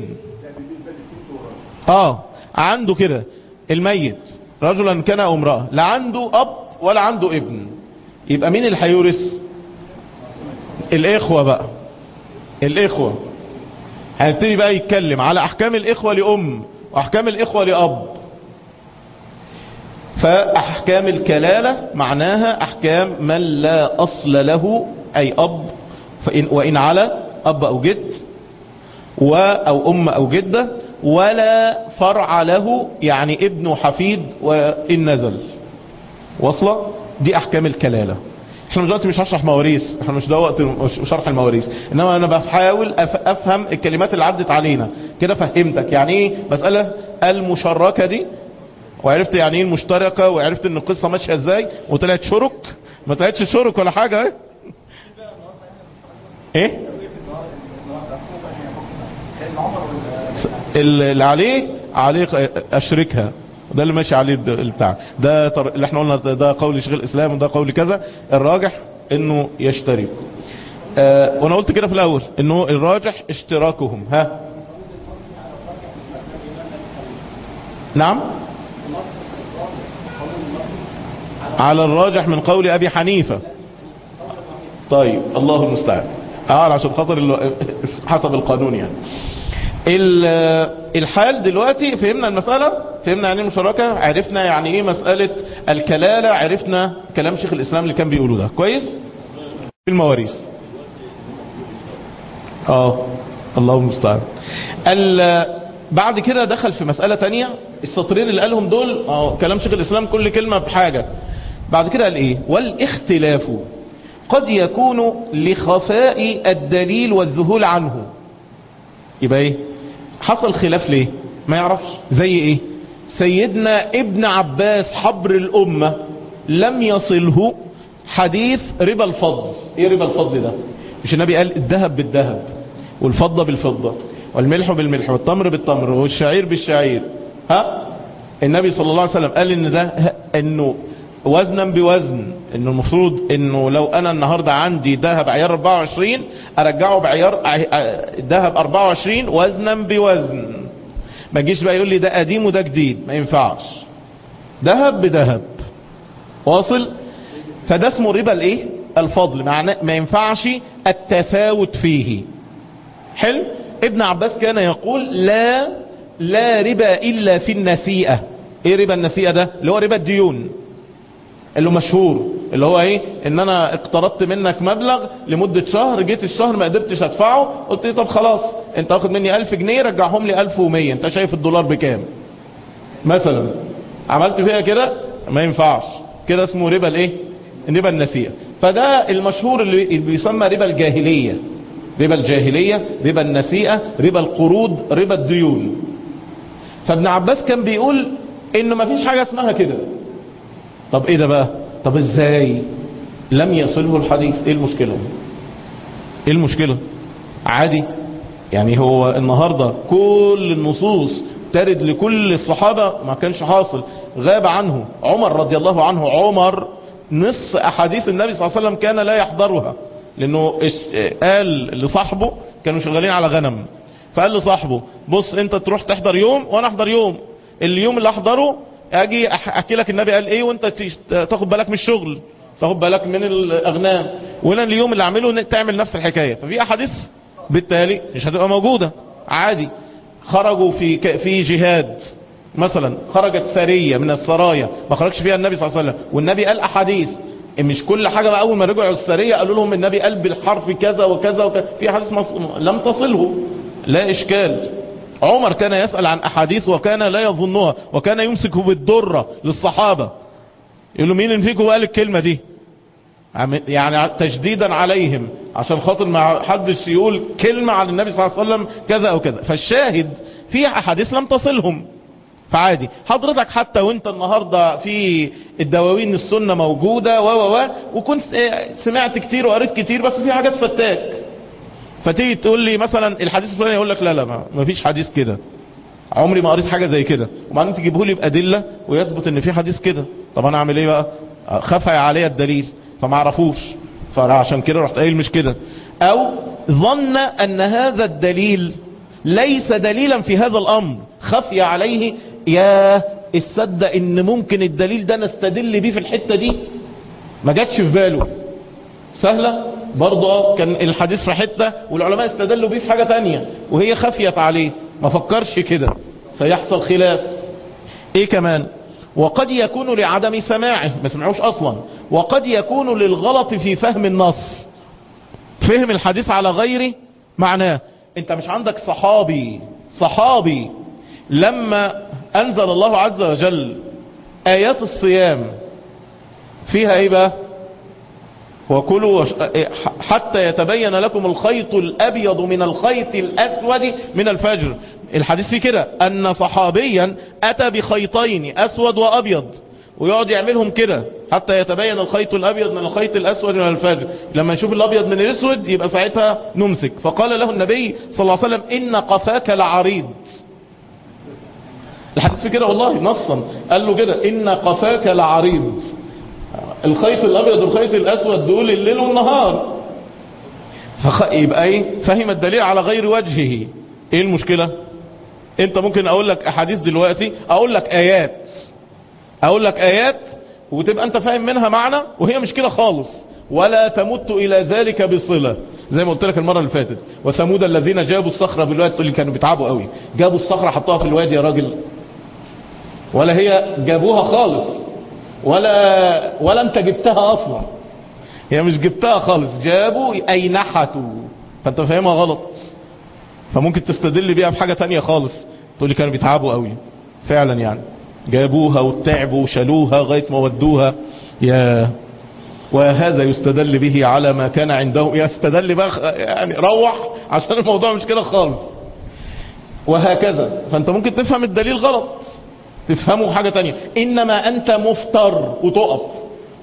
اه عنده كده الميت رجلا كان او امرأة لا عنده اب ولا عنده ابن يبقى مين اللي هيورث الاخوة بقى الاخوة هنبتدي بقى يتكلم على احكام الاخوة لام واحكام الاخوة لاب فاحكام الكلالة معناها احكام من لا اصل له اي اب فإن وان على اب او جد و او ام او جدة ولا فرع له يعني ابن وحفيد وان نزل واصلة دي احكام الكلالة احنا دلوقتي مش هشرح مواريث احنا مش ده وقت شرح المواريث انما انا بحاول أف- افهم الكلمات اللي عدت علينا كده فهمتك يعني ايه مسألة المشركة دي وعرفت يعني ايه المشتركة وعرفت ان القصة ماشية ازاي وطلعت شرك ما طلعتش شرك ولا حاجة ايه ايه اللي عليه عليه اشركها ده اللي ماشي عليه الد- البتاع ده طر- اللي احنا قلنا ده- ده قول شيخ الاسلام وده قول كذا الراجح انه يشترك آه وانا قلت كده في الاول انه الراجح اشتراكهم ها نعم على الراجح من قول ابي حنيفة طيب الله المستعان اه عشان خاطر ال- حسب القانون يعني ال- الحال دلوقتي فهمنا المسألة فهمنا يعني ايه مشاركة عرفنا يعني ايه مسألة الكلالة عرفنا كلام شيخ الاسلام اللي كان بيقوله ده كويس في المواريث اه الله المستعان ال- بعد كده دخل في مسألة تانية السطرين اللي قالهم دول اه كلام شيخ الاسلام كل كلمة بحاجة بعد كده قال ايه والاختلاف قد يكون لخفاء الدليل والذهول عنه يبقى ايه حصل خلاف ليه ما يعرفش زي ايه سيدنا ابن عباس حبر الامة لم يصله حديث ربا الفضل ايه ربا الفضل ده مش النبي قال الذهب بالذهب والفضة بالفضة والملح بالملح والتمر بالتمر والشعير بالشعير ها النبي صلى الله عليه وسلم قال ان ده انه وزنا بوزن انه المفروض انه لو انا النهاردة عندي ذهب عيار 24 ارجعه بعيار ذهب 24 وزنا بوزن ما تجيش بقى يقول لي ده قديم وده جديد ما ينفعش ذهب بذهب واصل فده اسمه ربا الايه الفضل معناه ما ينفعش التفاوت فيه حلو ابن عباس كان يقول لا لا ربا الا في النسيئة ايه ربا النسيئة ده اللي هو ربا الديون اللي هو مشهور اللي هو ايه ان انا اقترضت منك مبلغ لمدة شهر جيت الشهر ما قدرتش ادفعه قلت لي طب خلاص انت واخد مني 1000 جنيه رجعهم لي 1100 انت شايف الدولار بكام مثلا عملت فيها كده ما ينفعش كده اسمه ربا الايه ربا النسيئة فده المشهور اللي بيسمى ربا الجاهلية ربا الجاهلية ربا النسيئة ربا القروض ربا الديون فابن عباس كان بيقول انه ما فيش حاجة اسمها كده طب ايه ده بقى طب ازاي لم يصله الحديث ايه المشكلة ايه المشكلة عادي يعني هو النهاردة كل النصوص ترد لكل الصحابة ما كانش حاصل غاب عنه عمر رضي الله عنه عمر نص احاديث النبي صلى الله عليه وسلم كان لا يحضرها لانه قال لصاحبه كانوا شغالين على غنم فقال لصاحبه بص انت تروح تحضر يوم وانا احضر يوم اليوم اللي احضره اجي احكي لك النبي قال ايه وانت تاخد بالك من الشغل تاخد بالك من الاغنام وانا اليوم اللي اعمله تعمل نفس الحكاية ففي احاديث بالتالي مش هتبقى موجودة عادي خرجوا في في جهاد مثلا خرجت سرية من السرايا ما خرجش فيها النبي صلى الله عليه وسلم والنبي قال احاديث مش كل حاجة بقى اول ما رجعوا السرية قالوا لهم النبي قال بالحرف كذا وكذا وكذا في حديث لم تصله لا اشكال عمر كان يسأل عن احاديث وكان لا يظنها وكان يمسك بالدرة للصحابة يقول له مين اللي فيكم قال الكلمة دي يعني تجديدا عليهم عشان خاطر ما حدش يقول كلمة عن النبي صلى الله عليه وسلم كذا او كذا فالشاهد في احاديث لم تصلهم فعادي حضرتك حتى وانت النهاردة في الدواوين السنة موجودة و و و وكنت سمعت كتير وقريت كتير بس في حاجات فتاك فتيجي تقول لي مثلا الحديث الفلاني يقول لك لا لا ما فيش حديث كده عمري ما قريت حاجة زي كده وبعدين تجيبه لي بأدلة ويثبت ان في حديث كده طب انا اعمل ايه بقى خفى عليا الدليل فما عرفوش فعشان كده رحت قايل مش كده او ظن ان هذا الدليل ليس دليلا في هذا الامر خفي عليه يا الصدق ان ممكن الدليل ده نستدل بيه في الحتة دي ما جاتش في باله سهلة برضه كان الحديث في حتة والعلماء استدلوا بيه في حاجة تانية وهي خفيت عليه ما فكرش كده فيحصل خلاف ايه كمان وقد يكون لعدم سماعه ما سمعوش اصلا وقد يكون للغلط في فهم النص فهم الحديث على غير معناه انت مش عندك صحابي صحابي لما انزل الله عز وجل ايات الصيام فيها ايه بقى وكلوا وش... حتى يتبين لكم الخيط الابيض من الخيط الاسود من الفجر الحديث فيه كده ان صحابيا اتى بخيطين اسود وابيض ويقعد يعملهم كده حتى يتبين الخيط الابيض من الخيط الاسود من الفجر لما نشوف الابيض من الاسود يبقى ساعتها نمسك فقال له النبي صلى الله عليه وسلم ان قفاك لعريض الحديث في كده والله نصا قال له كده ان قفاك لعريض الخيط الابيض والخيط الاسود دول الليل والنهار فخ... يبقى ايه فهم الدليل على غير وجهه ايه المشكلة انت ممكن اقول لك احاديث دلوقتي اقول لك ايات اقول لك ايات وتبقى انت فاهم منها معنى وهي مش كده خالص ولا تمت الى ذلك بصلة زي ما قلت لك المرة اللي فاتت وثمود الذين جابوا الصخرة بالوادي تقول لي كانوا بيتعبوا قوي جابوا الصخرة حطوها في الوادي يا راجل ولا هي جابوها خالص ولا ولا انت جبتها اصلا هي مش جبتها خالص جابوا اي نحتوا فانت فاهمها غلط فممكن تستدل بيها بحاجة تانية خالص تقول لي كانوا بيتعبوا قوي فعلا يعني جابوها وتعبوا وشالوها لغاية ما ودوها يا وهذا يستدل به على ما كان عنده يستدل بقى يعني روح عشان الموضوع مش كده خالص وهكذا فانت ممكن تفهم الدليل غلط تفهمه حاجة تانية انما انت مفتر وتقف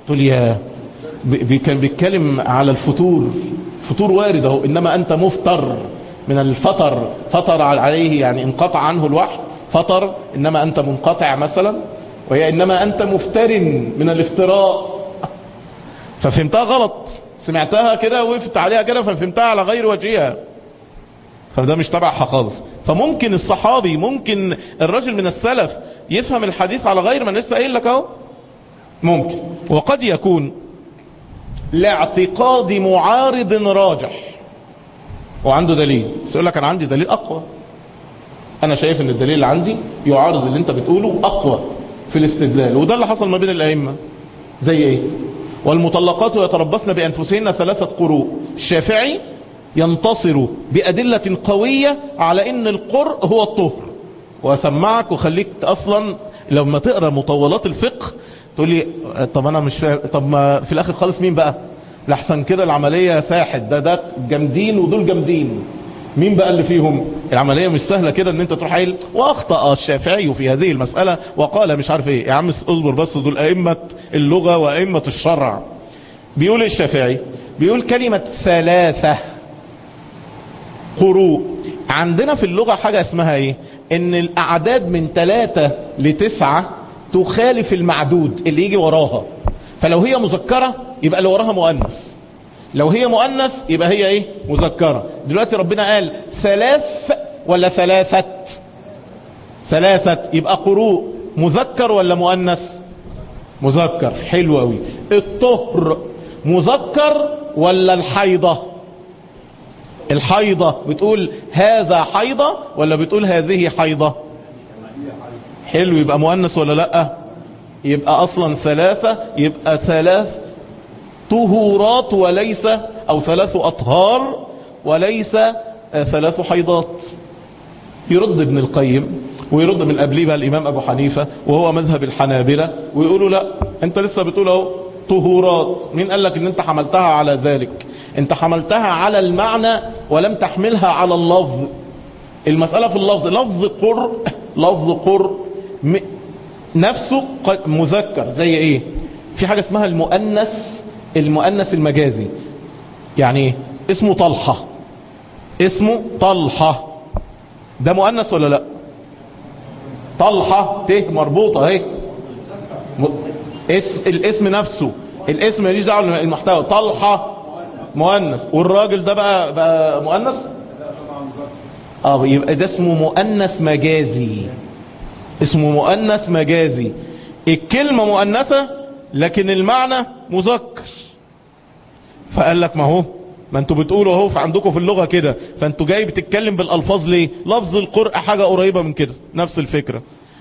تقول يا ب- ب- كان بيتكلم على الفطور فطور وارد اهو انما انت مفتر من الفطر فطر عليه يعني انقطع عنه الوحي فطر انما انت منقطع مثلا وهي انما انت مفتر من الافتراء ففهمتها غلط سمعتها كده وقفت عليها كده ففهمتها على غير وجهها فده مش تبعها خالص فممكن الصحابي ممكن الرجل من السلف يفهم الحديث على غير ما أنا لسه قايل لك اهو ممكن وقد يكون لاعتقاد معارض راجح وعنده دليل بس يقول لك انا عندي دليل اقوى انا شايف ان الدليل اللي عندي يعارض اللي انت بتقوله اقوى في الاستدلال وده اللي حصل ما بين الائمه زي ايه والمطلقات يتربصن بانفسهن ثلاثه قروء الشافعي ينتصر بادله قويه على ان القرء هو الطهر واسمعك وخليك اصلا لما تقرا مطولات الفقه تقول لي طب انا مش فاهم طب ما في الاخر خالص مين بقى لحسن كده العمليه ساحت ده ده جامدين ودول جامدين مين بقى اللي فيهم العمليه مش سهله كده ان انت تروح قايل واخطا الشافعي في هذه المساله وقال مش عارف ايه يا عم اصبر بس دول ائمه اللغه وائمه الشرع بيقول إيه الشافعي بيقول كلمه ثلاثه قروء عندنا في اللغه حاجه اسمها ايه ان الاعداد من ثلاثة لتسعة تخالف المعدود اللي يجي وراها فلو هي مذكرة يبقى اللي وراها مؤنث لو هي مؤنث يبقى هي ايه مذكرة دلوقتي ربنا قال ثلاث ولا ثلاثة ثلاثة يبقى قروء مذكر ولا مؤنث مذكر حلو قوي الطهر مذكر ولا الحيضة الحيضة بتقول هذا حيضة ولا بتقول هذه حيضة حلو يبقى مؤنث ولا لا يبقى اصلا ثلاثة يبقى ثلاث طهورات وليس او ثلاث اطهار وليس آه، ثلاث حيضات يرد ابن القيم ويرد من قبليه بقى الامام ابو حنيفة وهو مذهب الحنابلة ويقولوا لا انت لسه بتقول اهو طهورات مين قال لك ان انت حملتها على ذلك انت حملتها على المعنى ولم تحملها على اللفظ المسألة في اللفظ لفظ قر لفظ قر م- نفسه قد- مذكر زي ايه في حاجة اسمها المؤنث المؤنث المجازي يعني ايه اسمه طلحة اسمه طلحة ده مؤنث ولا لا طلحة ت مربوطة اهي م- اس الاسم نفسه الاسم ماليش دعوه بالمحتوى طلحة مؤنث والراجل ده بقى بقى مؤنث اه يبقى ده اسمه مؤنث مجازي اسمه مؤنث مجازي الكلمة مؤنثة لكن المعنى مذكر فقال لك ما هو ما انتوا بتقولوا اهو فعندكم في اللغة كده فانتوا جاي بتتكلم بالالفاظ ليه لفظ القرء حاجة قريبة من كده نفس الفكرة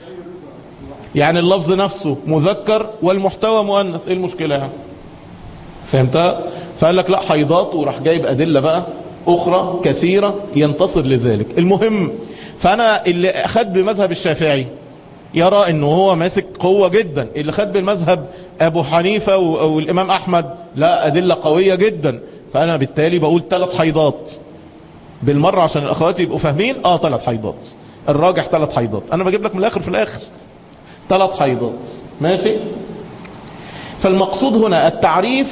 يعني اللفظ نفسه مذكر والمحتوى مؤنث ايه المشكلة يعني فهمتها فقال لك لا حيضات وراح جايب ادلة بقى اخرى كثيرة ينتصر لذلك المهم فانا اللي اخد بمذهب الشافعي يرى انه هو ماسك قوة جدا اللي خد بالمذهب ابو حنيفة و- او الامام احمد لا ادلة قوية جدا فانا بالتالي بقول ثلاث حيضات بالمرة عشان الاخوات يبقوا فاهمين اه ثلاث حيضات الراجح ثلاث حيضات انا بجيب لك من الاخر في الاخر ثلاث حيضات ماشي فالمقصود هنا التعريف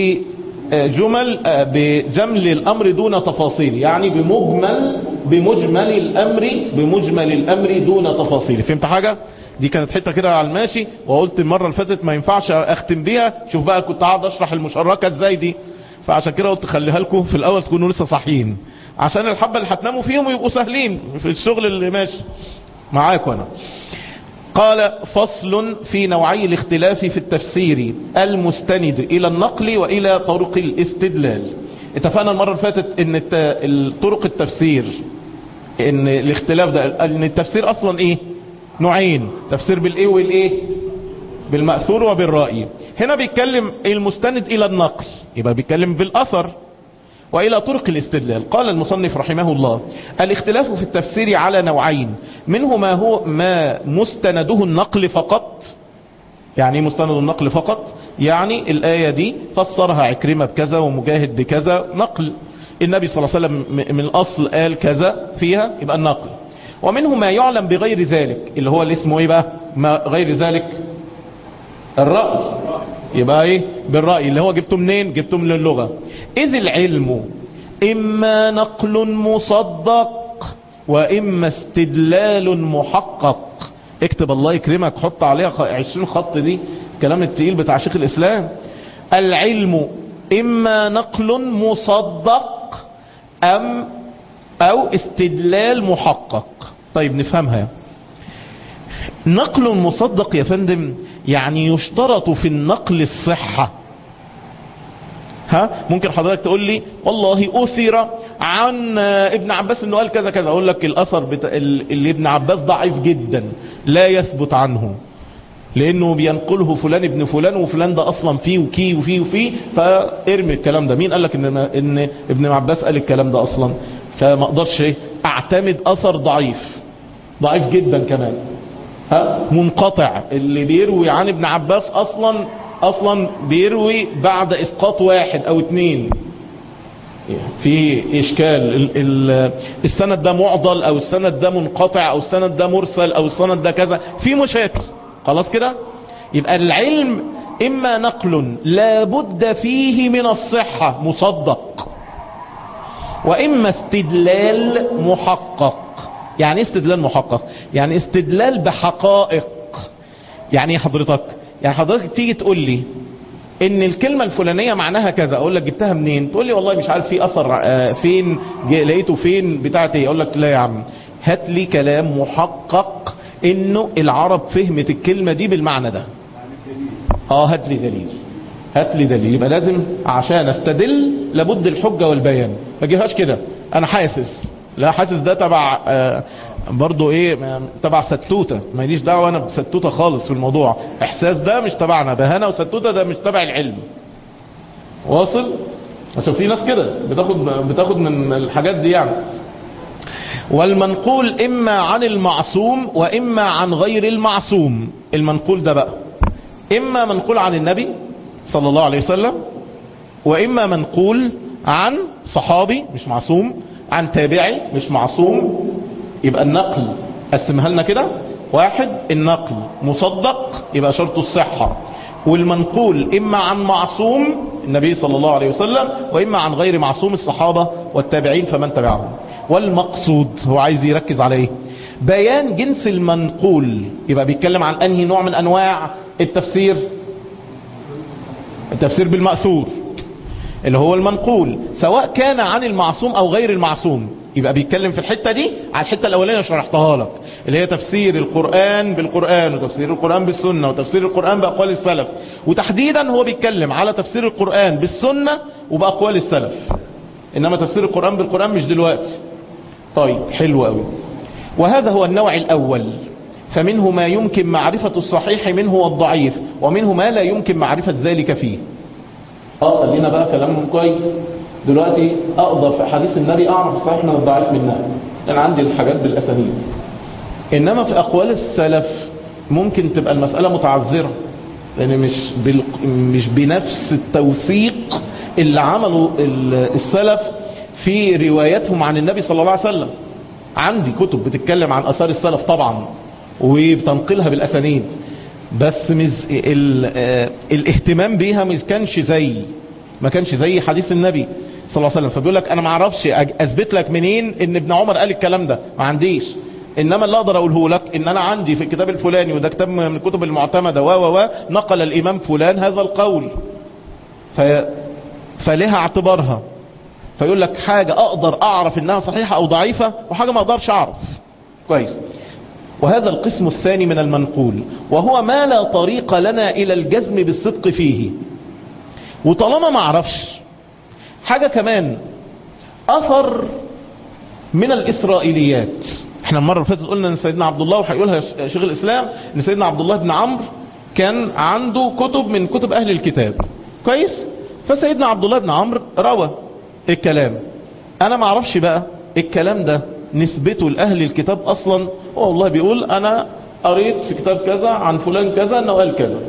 بجمل بجمل الامر دون تفاصيل يعني بمجمل بمجمل الامر بمجمل الامر دون تفاصيل فهمت حاجة دي كانت حتة كده على الماشي وقلت المرة اللي فاتت ما ينفعش اختم بيها شوف بقى كنت قاعد اشرح المشاركة ازاي دي فعشان كده قلت خليها لكم في الاول تكونوا لسه صاحيين عشان الحبة اللي هتناموا فيهم يبقوا سهلين في الشغل اللي ماشي معاكم انا قال فصل في نوعي الاختلاف في التفسير المستند الى النقل والى طرق الاستدلال اتفقنا المرة اللي فاتت ان الت- طرق التفسير ان الاختلاف ده ان التفسير اصلا ايه نوعين تفسير بالايه والايه بالمأثور وبالرأي هنا بيتكلم المستند الى النقل يبقى بيتكلم بالاثر وإلى طرق الاستدلال قال المصنف رحمه الله الاختلاف في التفسير على نوعين منه ما هو ما مستنده النقل فقط يعني إيه مستند النقل فقط يعني الآية دي فسرها عكرمة بكذا ومجاهد بكذا نقل النبي صلى الله عليه وسلم م- من الأصل قال كذا فيها يبقى النقل ومنه ما يعلم بغير ذلك اللي هو اللي اسمه ايه بقى ما غير ذلك الرأي يبقى ايه بالرأي اللي هو جبته منين جبته من اللغة اذ العلم اما نقل مصدق واما استدلال محقق اكتب الله يكرمك حط عليها خ- عشرين خط دي كلام التقيل بتاع شيخ الاسلام العلم اما نقل مصدق ام او استدلال محقق طيب نفهمها نقل مصدق يا فندم يعني يشترط في النقل الصحة ها ممكن حضرتك تقول لي والله أثر عن ابن عباس انه قال كذا كذا اقول لك الاثر بتا... اللي ابن عباس ضعيف جدا لا يثبت عنه لانه بينقله فلان ابن فلان وفلان ده اصلا فيه وكي وفيه وفيه فارمي الكلام ده مين قال لك ان ان ابن عباس قال الكلام ده اصلا فما اقدرش ايه اعتمد اثر ضعيف ضعيف جدا كمان ها منقطع اللي بيروي عن ابن عباس اصلا اصلا بيروي بعد اسقاط واحد او اتنين في اشكال ال- ال- السند ده معضل او السند ده منقطع او السند ده مرسل او السند ده كذا في مشاكل خلاص كده يبقى العلم اما نقل لا بد فيه من الصحة مصدق واما استدلال محقق يعني ايه استدلال محقق يعني استدلال بحقائق يعني ايه حضرتك يعني حضرتك تيجي تقول لي ان الكلمة الفلانية معناها كذا اقول لك جبتها منين تقول لي والله مش عارف في اثر آه، فين جي- لقيته فين بتاعت ايه اقول لك لا يا عم هات لي كلام محقق انه العرب فهمت الكلمة دي بالمعنى ده اه هات لي دليل هات لي دليل يبقى لازم عشان استدل لابد الحجة والبيان ما اجيبهاش كده انا حاسس لا حاسس ده تبع آه برضو ايه ما- تبع ستوتة ما يليش دعوة انا بستوتة خالص في الموضوع احساس ده مش تبعنا بهنا وستوتة ده مش تبع العلم واصل عشان في ناس كده بتاخد بتاخد من الحاجات دي يعني والمنقول اما عن المعصوم واما عن غير المعصوم المنقول ده بقى اما منقول عن النبي صلى الله عليه وسلم واما منقول عن صحابي مش معصوم عن تابعي مش معصوم يبقى النقل قسمها لنا كده واحد النقل مصدق يبقى شرط الصحة والمنقول اما عن معصوم النبي صلى الله عليه وسلم واما عن غير معصوم الصحابة والتابعين فمن تبعهم والمقصود هو عايز يركز على ايه بيان جنس المنقول يبقى بيتكلم عن انهي نوع من انواع التفسير التفسير بالمأثور اللي هو المنقول سواء كان عن المعصوم او غير المعصوم يبقى بيتكلم في الحتة دي على الحتة الاولانية شرحتها لك اللي هي تفسير القرآن بالقرآن وتفسير القرآن بالسنة وتفسير القرآن بأقوال السلف وتحديدا هو بيتكلم على تفسير القرآن بالسنة وبأقوال السلف انما تفسير القرآن بالقرآن مش دلوقتي طيب حلو قوي وهذا هو النوع الاول فمنه ما يمكن معرفة الصحيح منه والضعيف ومنه ما لا يمكن معرفة ذلك فيه اه خلينا بقى كلام كويس دلوقتي اقدر في حديث النبي اعرف الصحيح من الضعيف منها انا عندي الحاجات بالاسانيد انما في اقوال السلف ممكن تبقى المسألة متعذرة لان مش بال... مش بنفس التوثيق اللي عمله ال- السلف في رواياتهم عن النبي صلى الله عليه وسلم عندي كتب بتتكلم عن اثار السلف طبعا وبتنقلها بالاسانيد بس مز... ال... آه، الاهتمام بيها ما كانش زي ما كانش زي حديث النبي صلى الله عليه وسلم فبيقول لك انا ما اعرفش أج- اثبت لك منين ان ابن عمر قال الكلام ده ما عنديش انما اللي اقدر اقوله لك ان انا عندي في الكتاب الفلاني وده كتاب من الكتب المعتمده و و و نقل الامام فلان هذا القول ف... فلها اعتبارها فيقول لك حاجة اقدر اعرف انها صحيحة او ضعيفة وحاجة ما اقدرش اعرف كويس وهذا القسم الثاني من المنقول وهو ما لا طريق لنا الى الجزم بالصدق فيه وطالما ما اعرفش حاجة كمان اثر من الاسرائيليات احنا المرة اللي فاتت قلنا ان سيدنا عبد الله وهيقولها شيخ الاسلام ان سيدنا عبد الله بن عمرو كان عنده كتب من كتب اهل الكتاب كويس فسيدنا عبد الله بن عمرو روى الكلام انا ما اعرفش بقى الكلام ده نسبته لاهل الكتاب اصلا هو والله بيقول انا قريت في كتاب كذا عن فلان كذا انه قال كذا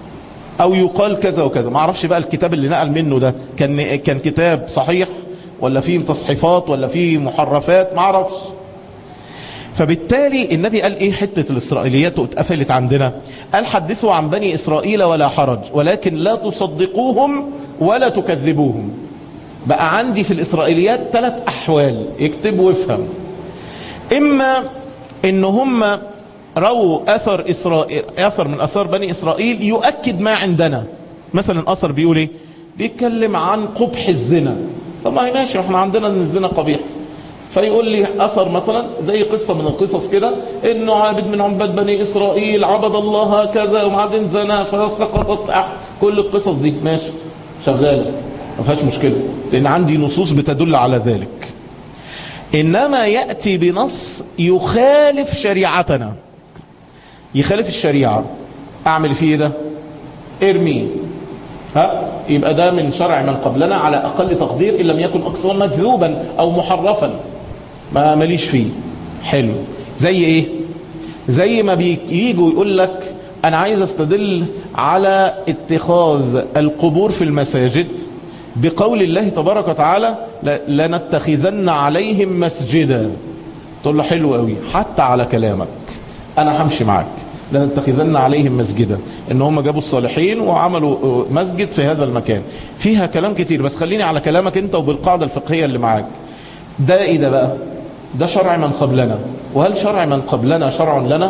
او يقال كذا وكذا ما اعرفش بقى الكتاب اللي نقل منه ده كان كان كتاب صحيح ولا فيه تصحيفات ولا فيه محرفات ما اعرفش فبالتالي النبي قال ايه حتة الاسرائيليات اتقفلت عندنا قال حدثوا عن بني اسرائيل ولا حرج ولكن لا تصدقوهم ولا تكذبوهم بقى عندي في الاسرائيليات ثلاث احوال اكتب وافهم اما ان هم رووا اثر اسرائيل اثر من اثار بني اسرائيل يؤكد ما عندنا مثلا اثر بيقول ايه بيتكلم عن قبح الزنا طب ما هي ماشي احنا عندنا ان الزنا قبيح فيقول لي اثر مثلا زي قصه من القصص كده انه عابد من عباد بني اسرائيل عبد الله كذا وبعدين زنا فسقطت أح- كل القصص دي ماشي شغاله ما فيهاش مشكله لان عندي نصوص بتدل على ذلك انما ياتي بنص يخالف شريعتنا يخالف الشريعه اعمل فيه إيه ده ارميه ها يبقى ده من شرع من قبلنا على اقل تقدير ان لم يكن اكثر مكذوبا او محرفا ما ماليش فيه حلو زي ايه زي ما بيجوا يقول لك انا عايز استدل على اتخاذ القبور في المساجد بقول الله تبارك وتعالى ل- لنتخذن عليهم مسجدا تقول له حلو قوي حتى على كلامك انا همشي معاك لنتخذن عليهم مسجدا ان هم جابوا الصالحين وعملوا مسجد في هذا المكان فيها كلام كتير بس خليني على كلامك انت وبالقاعدة الفقهية اللي معاك ده ايه ده بقى ده شرع من قبلنا وهل شرع من قبلنا شرع لنا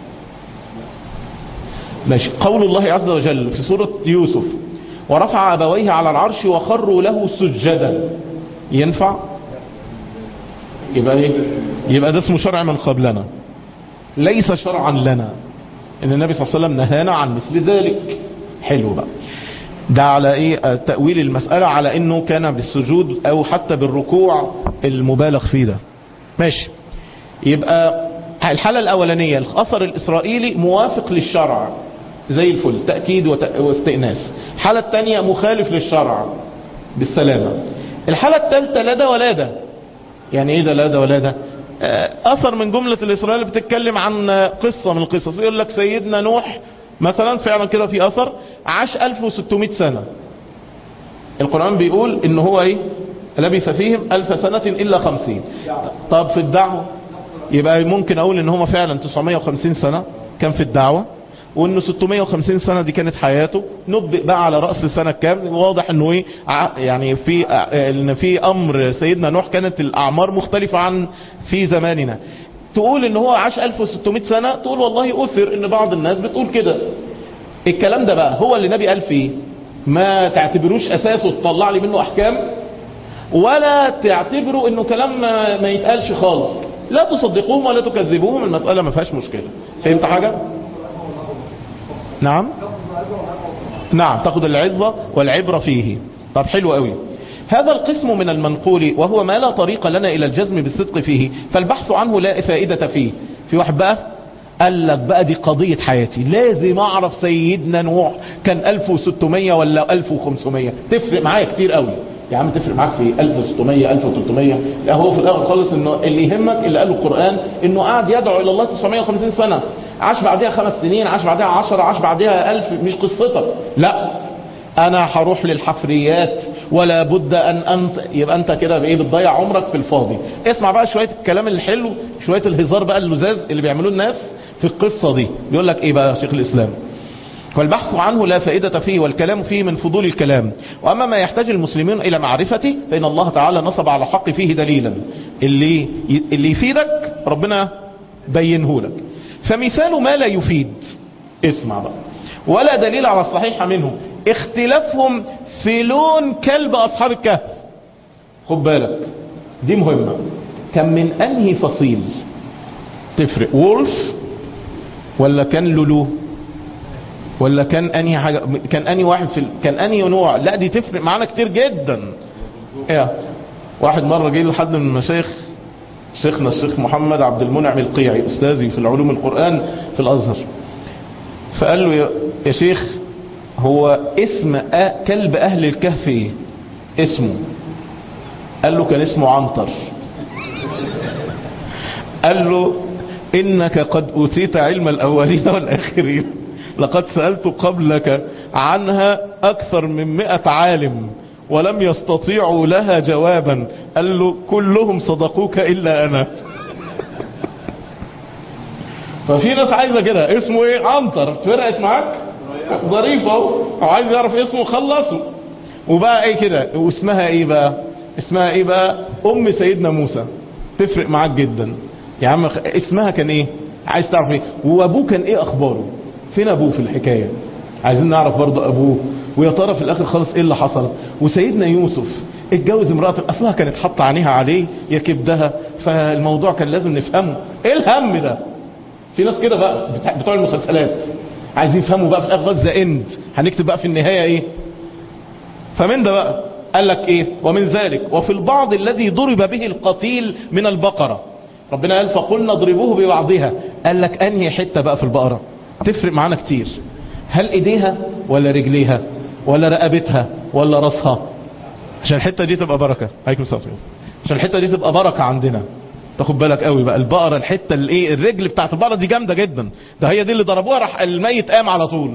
ماشي قول الله عز وجل في سورة يوسف ورفع أبويه على العرش وخروا له سجدا ينفع يبقى ايه يبقى ده اسمه شرع من قبلنا ليس شرعا لنا ان النبي صلى الله عليه وسلم نهانا عن مثل ذلك حلو بقى ده على ايه آه، تأويل المسألة على انه كان بالسجود او حتى بالركوع المبالغ فيه ده ماشي يبقى الحالة الاولانية الاثر الاسرائيلي موافق للشرع زي الفل تأكيد وت- واستئناس الحالة الثانية مخالف للشرع بالسلامة الحالة الثالثة لا ده ولا ده يعني ايه ده لا ده ولا ده آه، اثر من جملة الاسرائيل بتتكلم عن آه، قصة من القصص يقول لك سيدنا نوح مثلا فعلا كده في اثر عاش 1600 سنة القرآن بيقول ان هو ايه لبث فيهم الف سنة الا خمسين طب في الدعوة يبقى ممكن اقول ان هم فعلا 950 سنة كان في الدعوة وانه 650 سنة دي كانت حياته نبئ بقى على رأس السنة كام واضح انه ايه ع- يعني في اه، ان في امر سيدنا نوح كانت الاعمار مختلفة عن في زماننا تقول ان هو عاش 1600 سنة تقول والله اثر ان بعض الناس بتقول كده الكلام ده بقى هو اللي النبي قال فيه ما تعتبروش اساسه تطلع لي منه احكام ولا تعتبروا انه كلام ما, ما يتقالش خالص لا تصدقوهم ولا تكذبوهم المسألة ما فيهاش مشكلة فهمت حاجة نعم نعم تاخد العظة والعبرة فيه طب حلو قوي هذا القسم من المنقول وهو ما لا طريق لنا إلى الجزم بالصدق فيه فالبحث عنه لا فائدة فيه في واحد بقى قال لك بقى دي قضية حياتي لازم أعرف سيدنا نوح كان 1600 ولا 1500 تفرق معايا كتير قوي يا عم تفرق معاك في 1600 1300 لا هو في الاخر خالص انه اللي يهمك اللي قاله القرآن انه قاعد يدعو الى الله 950 سنة عاش بعدها خمس سنين عاش بعدها 10 عاش بعدها 1000 مش قصتك لا انا هروح للحفريات ولا بد ان انت يبقى انت كده بايه بتضيع عمرك في الفاضي اسمع بقى شويه الكلام الحلو شويه الهزار بقى اللزاز اللي بيعملوه الناس في القصه دي بيقول لك ايه بقى يا شيخ الاسلام والبحث عنه لا فائدة فيه والكلام فيه من فضول الكلام وأما ما يحتاج المسلمين إلى معرفته فإن الله تعالى نصب على الحق فيه دليلا اللي اللي يفيدك ربنا بينه لك فمثال ما لا يفيد اسمع بقى ولا دليل على الصحيح منه اختلافهم في لون كلب أصحاب الكهف خد بالك دي مهمة كان من أنهي فصيل تفرق وولف ولا كان لولو ولا كان انهي حاجة كان انهي واحد في ال... كان انهي نوع لا دي تفرق معانا كتير جدا ايه واحد مرة جه لحد من المشايخ شيخنا الشيخ محمد عبد المنعم القيعي استاذي في العلوم القرآن في الازهر فقال له يا, يا شيخ هو اسم أ... كلب اهل الكهف ايه اسمه قال له كان اسمه عنتر قال له انك قد اوتيت علم الاولين والاخرين لقد سألت قبلك عنها أكثر من مئة عالم ولم يستطيعوا لها جوابا قال له كلهم صدقوك إلا أنا ففي ناس عايزة كده اسمه ايه عنتر فرقت معاك ظريف اهو او عايز يعرف اسمه خلصه وبقى ايه كده واسمها ايه بقى اسمها ايه بقى ام سيدنا موسى تفرق معاك جدا يا عم خ- اسمها كان ايه عايز تعرف ايه وابوه كان ايه اخباره فين ابوه في الحكاية عايزين نعرف برضه ابوه ويا ترى في الاخر خالص ايه اللي حصل وسيدنا يوسف اتجوز امرأة اصلها كانت حاطه عينيها عليه يا كبدها فالموضوع كان لازم نفهمه ايه الهم ده في ناس كده بقى بتاع- بتوع المسلسلات عايزين يفهموا بقى في الاخر ذا اند هنكتب بقى في النهايه ايه فمن ده بقى قال لك ايه ومن ذلك وفي البعض الذي ضرب به القتيل من البقره ربنا قال فقلنا اضربوه ببعضها قال لك انهي حته بقى في البقره تفرق معانا كتير هل ايديها ولا رجليها ولا رقبتها ولا راسها عشان الحته دي تبقى بركه عليكم السلام عشان الحته دي تبقى بركه عندنا تاخد بالك قوي بقى البقره الحته الايه الرجل بتاعت البقره دي جامده جدا ده هي دي اللي ضربوها راح الميت قام على طول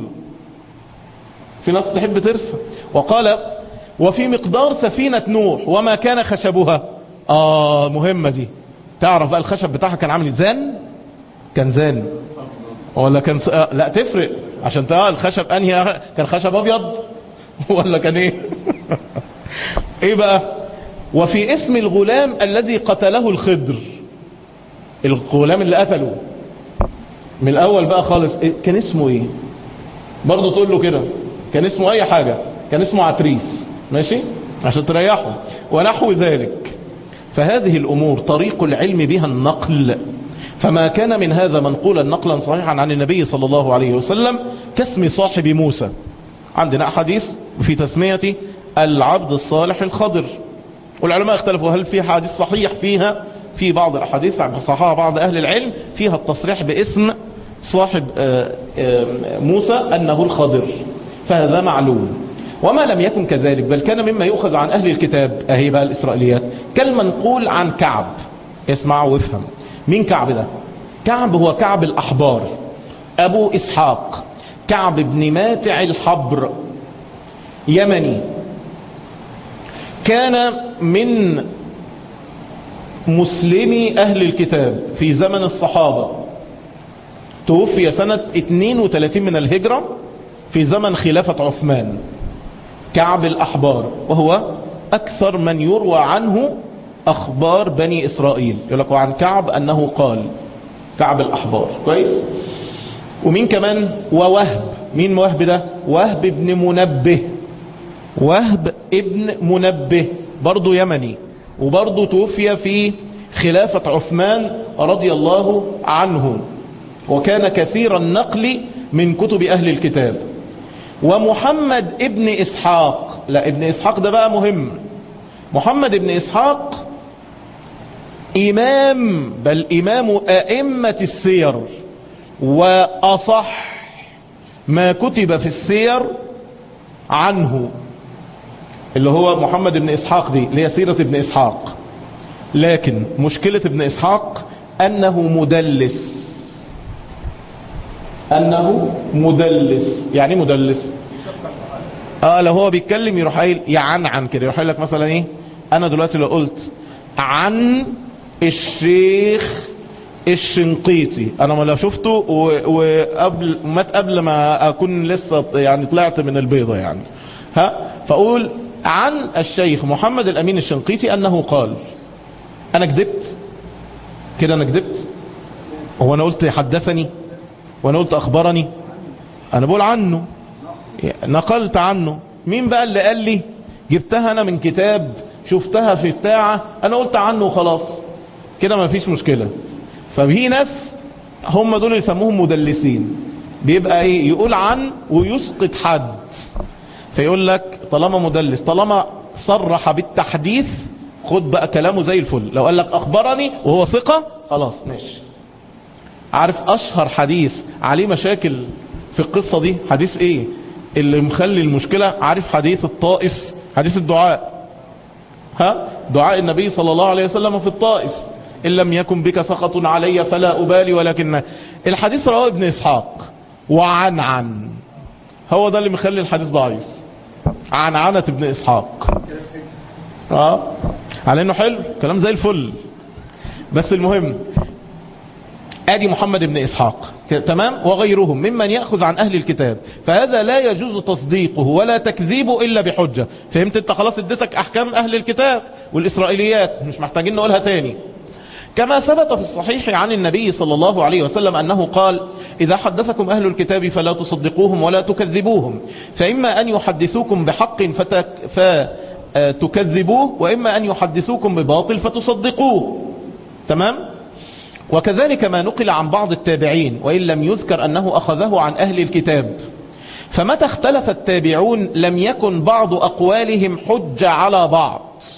في ناس تحب ترسم وقال وفي مقدار سفينة نوح وما كان خشبها اه مهمة دي تعرف بقى الخشب بتاعها كان عامل زان كان زان ولا كان س... آه لا تفرق عشان تقول الخشب انهي كان خشب ابيض ولا كان ايه ايه بقى وفي اسم الغلام الذي قتله الخضر الغلام اللي قتله من الاول بقى خالص إيه؟ كان اسمه ايه برضه تقول له كده كان اسمه اي حاجة كان اسمه عتريس ماشي عشان تريحه ونحو ذلك فهذه الامور طريق العلم بها النقل فما كان من هذا منقولا نقلا صحيحا عن النبي صلى الله عليه وسلم كاسم صاحب موسى عندنا احاديث في تسمية العبد الصالح الخضر والعلماء اختلفوا هل في حديث صحيح فيها في بعض الاحاديث صححها بعض اهل العلم فيها التصريح باسم صاحب آه، آه، موسى انه الخضر فهذا معلوم وما لم يكن كذلك بل كان مما يؤخذ عن اهل الكتاب اهي بقى الاسرائيليات كالمنقول عن كعب اسمع وافهم مين كعب ده كعب هو كعب الاحبار ابو اسحاق كعب بن ماتع الحبر يمني كان من مسلمي أهل الكتاب في زمن الصحابة توفي سنة 32 من الهجرة في زمن خلافة عثمان كعب الأحبار وهو أكثر من يروى عنه أخبار بني إسرائيل يقول لك عن كعب أنه قال كعب الأحبار كويس ومين كمان ووهب مين وهب ده وهب بن منبه وهب ابن منبه برضه يمني وبرضه توفي في خلافة عثمان رضي الله عنه وكان كثير النقل من كتب أهل الكتاب ومحمد ابن إسحاق لا ابن إسحاق ده بقى مهم محمد ابن إسحاق إمام بل إمام أئمة السير وأصح ما كتب في السير عنه اللي هو محمد بن إسحاق دي اللي هي سيرة ابن إسحاق لكن مشكلة ابن إسحاق أنه مدلس أنه مدلس يعني إيه مدلس اه لو هو بيتكلم يروح قايل يعنعن كده يروح قايل لك مثلا ايه انا دلوقتي لو قلت عن الشيخ الشنقيطي انا ما لو شفته و- وقبل مات قبل ما اكون لسه يعني طلعت من البيضة يعني ها فاقول عن الشيخ محمد الامين الشنقيطي انه قال انا كذبت كده انا كذبت هو انا قلت حدثني وانا قلت اخبرني انا بقول عنه نقلت عنه مين بقى اللي قال لي جبتها انا من كتاب شفتها في بتاعة انا قلت عنه وخلاص كده ما فيش مشكلة ففي ناس هم دول يسموهم مدلسين بيبقى ايه يقول عن ويسقط حد فيقول لك طالما مدلس طالما صرح بالتحديث خد بقى كلامه زي الفل لو قال لك اخبرني وهو ثقة خلاص ماشي عارف اشهر حديث عليه مشاكل في القصة دي حديث ايه اللي مخلي المشكلة عارف حديث الطائف حديث الدعاء ها دعاء النبي صلى الله عليه وسلم في الطائف إن لم يكن بك سخط علي فلا أبالي ولكن الحديث رواه ابن إسحاق وعن عن هو ده اللي مخلي الحديث ضعيف عن عنة ابن إسحاق اه على انه حلو كلام زي الفل بس المهم ادي محمد بن اسحاق تمام وغيرهم ممن يأخذ عن اهل الكتاب فهذا لا يجوز تصديقه ولا تكذيبه الا بحجة فهمت انت خلاص اديتك احكام اهل الكتاب والاسرائيليات مش محتاجين نقولها تاني كما ثبت في الصحيح عن النبي صلى الله عليه وسلم أنه قال إذا حدثكم أهل الكتاب فلا تصدقوهم ولا تكذبوهم فإما أن يحدثوكم بحق فتك فتكذبوه وإما أن يحدثوكم بباطل فتصدقوه تمام وكذلك ما نقل عن بعض التابعين وإن لم يذكر أنه أخذه عن أهل الكتاب فمتى اختلف التابعون لم يكن بعض أقوالهم حجة على بعض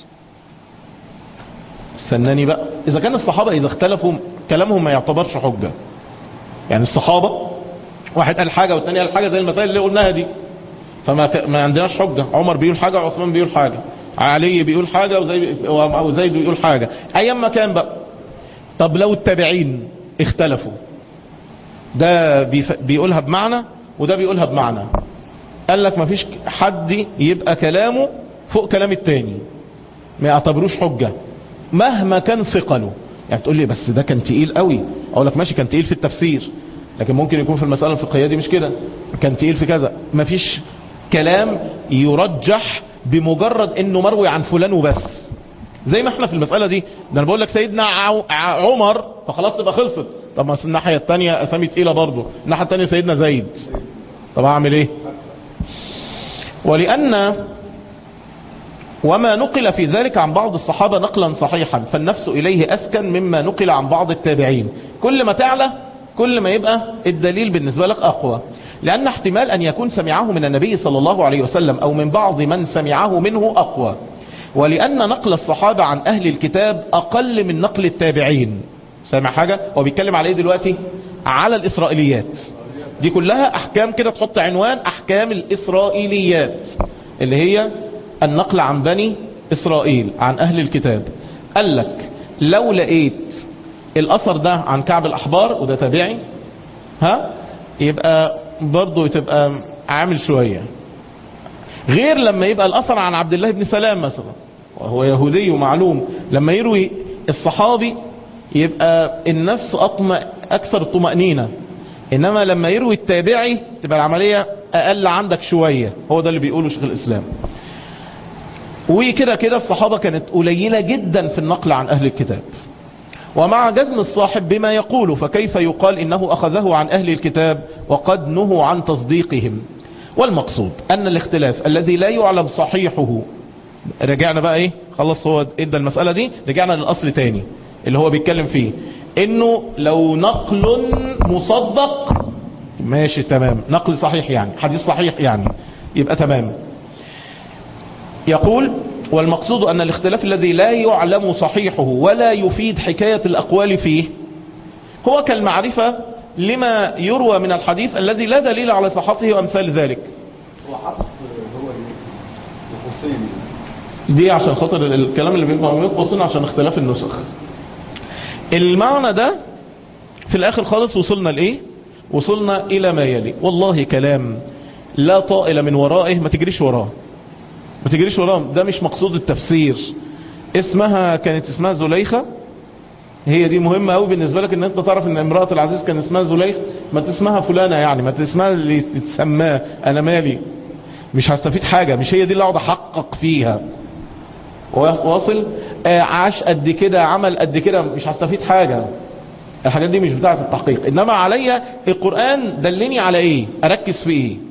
استناني بقى إذا كان الصحابة إذا اختلفوا كلامهم ما يعتبرش حجة يعني الصحابة واحد قال حاجة والثاني قال حاجة زي المسائل اللي قلناها دي فما ك... ما عندناش حجة عمر بيقول حاجة وعثمان بيقول حاجة علي بيقول حاجة وزي... وزيد بيقول حاجة أيام ما كان بقى طب لو التابعين اختلفوا ده بيف... بيقولها بمعنى وده بيقولها بمعنى قال لك ما فيش حد يبقى كلامه فوق كلام التاني ما يعتبروش حجة مهما كان ثقله يعني تقول لي بس ده كان تقيل قوي اقول لك ماشي كان تقيل في التفسير لكن ممكن يكون في المسألة الفقهية دي مش كده كان تقيل في كذا مفيش كلام يرجح بمجرد انه مروي عن فلان وبس زي ما احنا في المسألة دي ده انا بقول لك سيدنا عو... عمر فخلاص تبقى خلصت طب ما الناحية التانية اسامي تقيلة برضه الناحية التانية سيدنا زيد طب اعمل ايه ولان وما نقل في ذلك عن بعض الصحابة نقلا صحيحا فالنفس إليه أسكن مما نقل عن بعض التابعين كل ما تعلى كل ما يبقى الدليل بالنسبة لك أقوى لأن احتمال أن يكون سمعه من النبي صلى الله عليه وسلم أو من بعض من سمعه منه أقوى ولأن نقل الصحابة عن أهل الكتاب أقل من نقل التابعين سامع حاجة هو بيتكلم على ايه دلوقتي على الإسرائيليات دي كلها أحكام كده تحط عنوان أحكام الإسرائيليات اللي هي النقل عن بني إسرائيل عن أهل الكتاب قال لك لو لقيت الأثر ده عن كعب الأحبار وده تابعي ها يبقى برضه تبقى عامل شوية غير لما يبقى الأثر عن عبد الله بن سلام مثلا وهو يهودي ومعلوم لما يروي الصحابي يبقى النفس أطمأ أكثر طمأنينة إنما لما يروي التابعي تبقى العملية أقل عندك شوية هو ده اللي بيقوله شيخ الإسلام وكده كده الصحابة كانت قليلة جدا في النقل عن أهل الكتاب ومع جزم الصاحب بما يقول فكيف يقال إنه أخذه عن أهل الكتاب وقد نهوا عن تصديقهم والمقصود أن الاختلاف الذي لا يعلم صحيحه رجعنا بقى ايه خلص هو ادى المسألة دي رجعنا للأصل تاني اللي هو بيتكلم فيه انه لو نقل مصدق ماشي تمام نقل صحيح يعني حديث صحيح يعني يبقى تمام يقول والمقصود أن الاختلاف الذي لا يعلم صحيحه ولا يفيد حكاية الأقوال فيه هو كالمعرفة لما يروى من الحديث الذي لا دليل على صحته وأمثال ذلك هو حصف هو الخصين دي عشان خاطر الكلام اللي بيبقى مقصين عشان اختلاف النسخ المعنى ده في الآخر خالص وصلنا لإيه وصلنا إلى ما يلي والله كلام لا طائل من ورائه ما تجريش وراه ما تجريش وراه ده مش مقصود التفسير اسمها كانت اسمها زليخة هي دي مهمة قوي بالنسبة لك ان انت تعرف ان امرأة العزيز كان اسمها زليخ ما تسمها فلانة يعني ما تسمها اللي تسماه انا مالي مش هستفيد حاجة مش هي دي اللي اقعد احقق فيها واصل آه عاش قد كده عمل قد كده مش هستفيد حاجة الحاجات دي مش بتاعة التحقيق انما عليا القرآن دلني على ايه اركز في ايه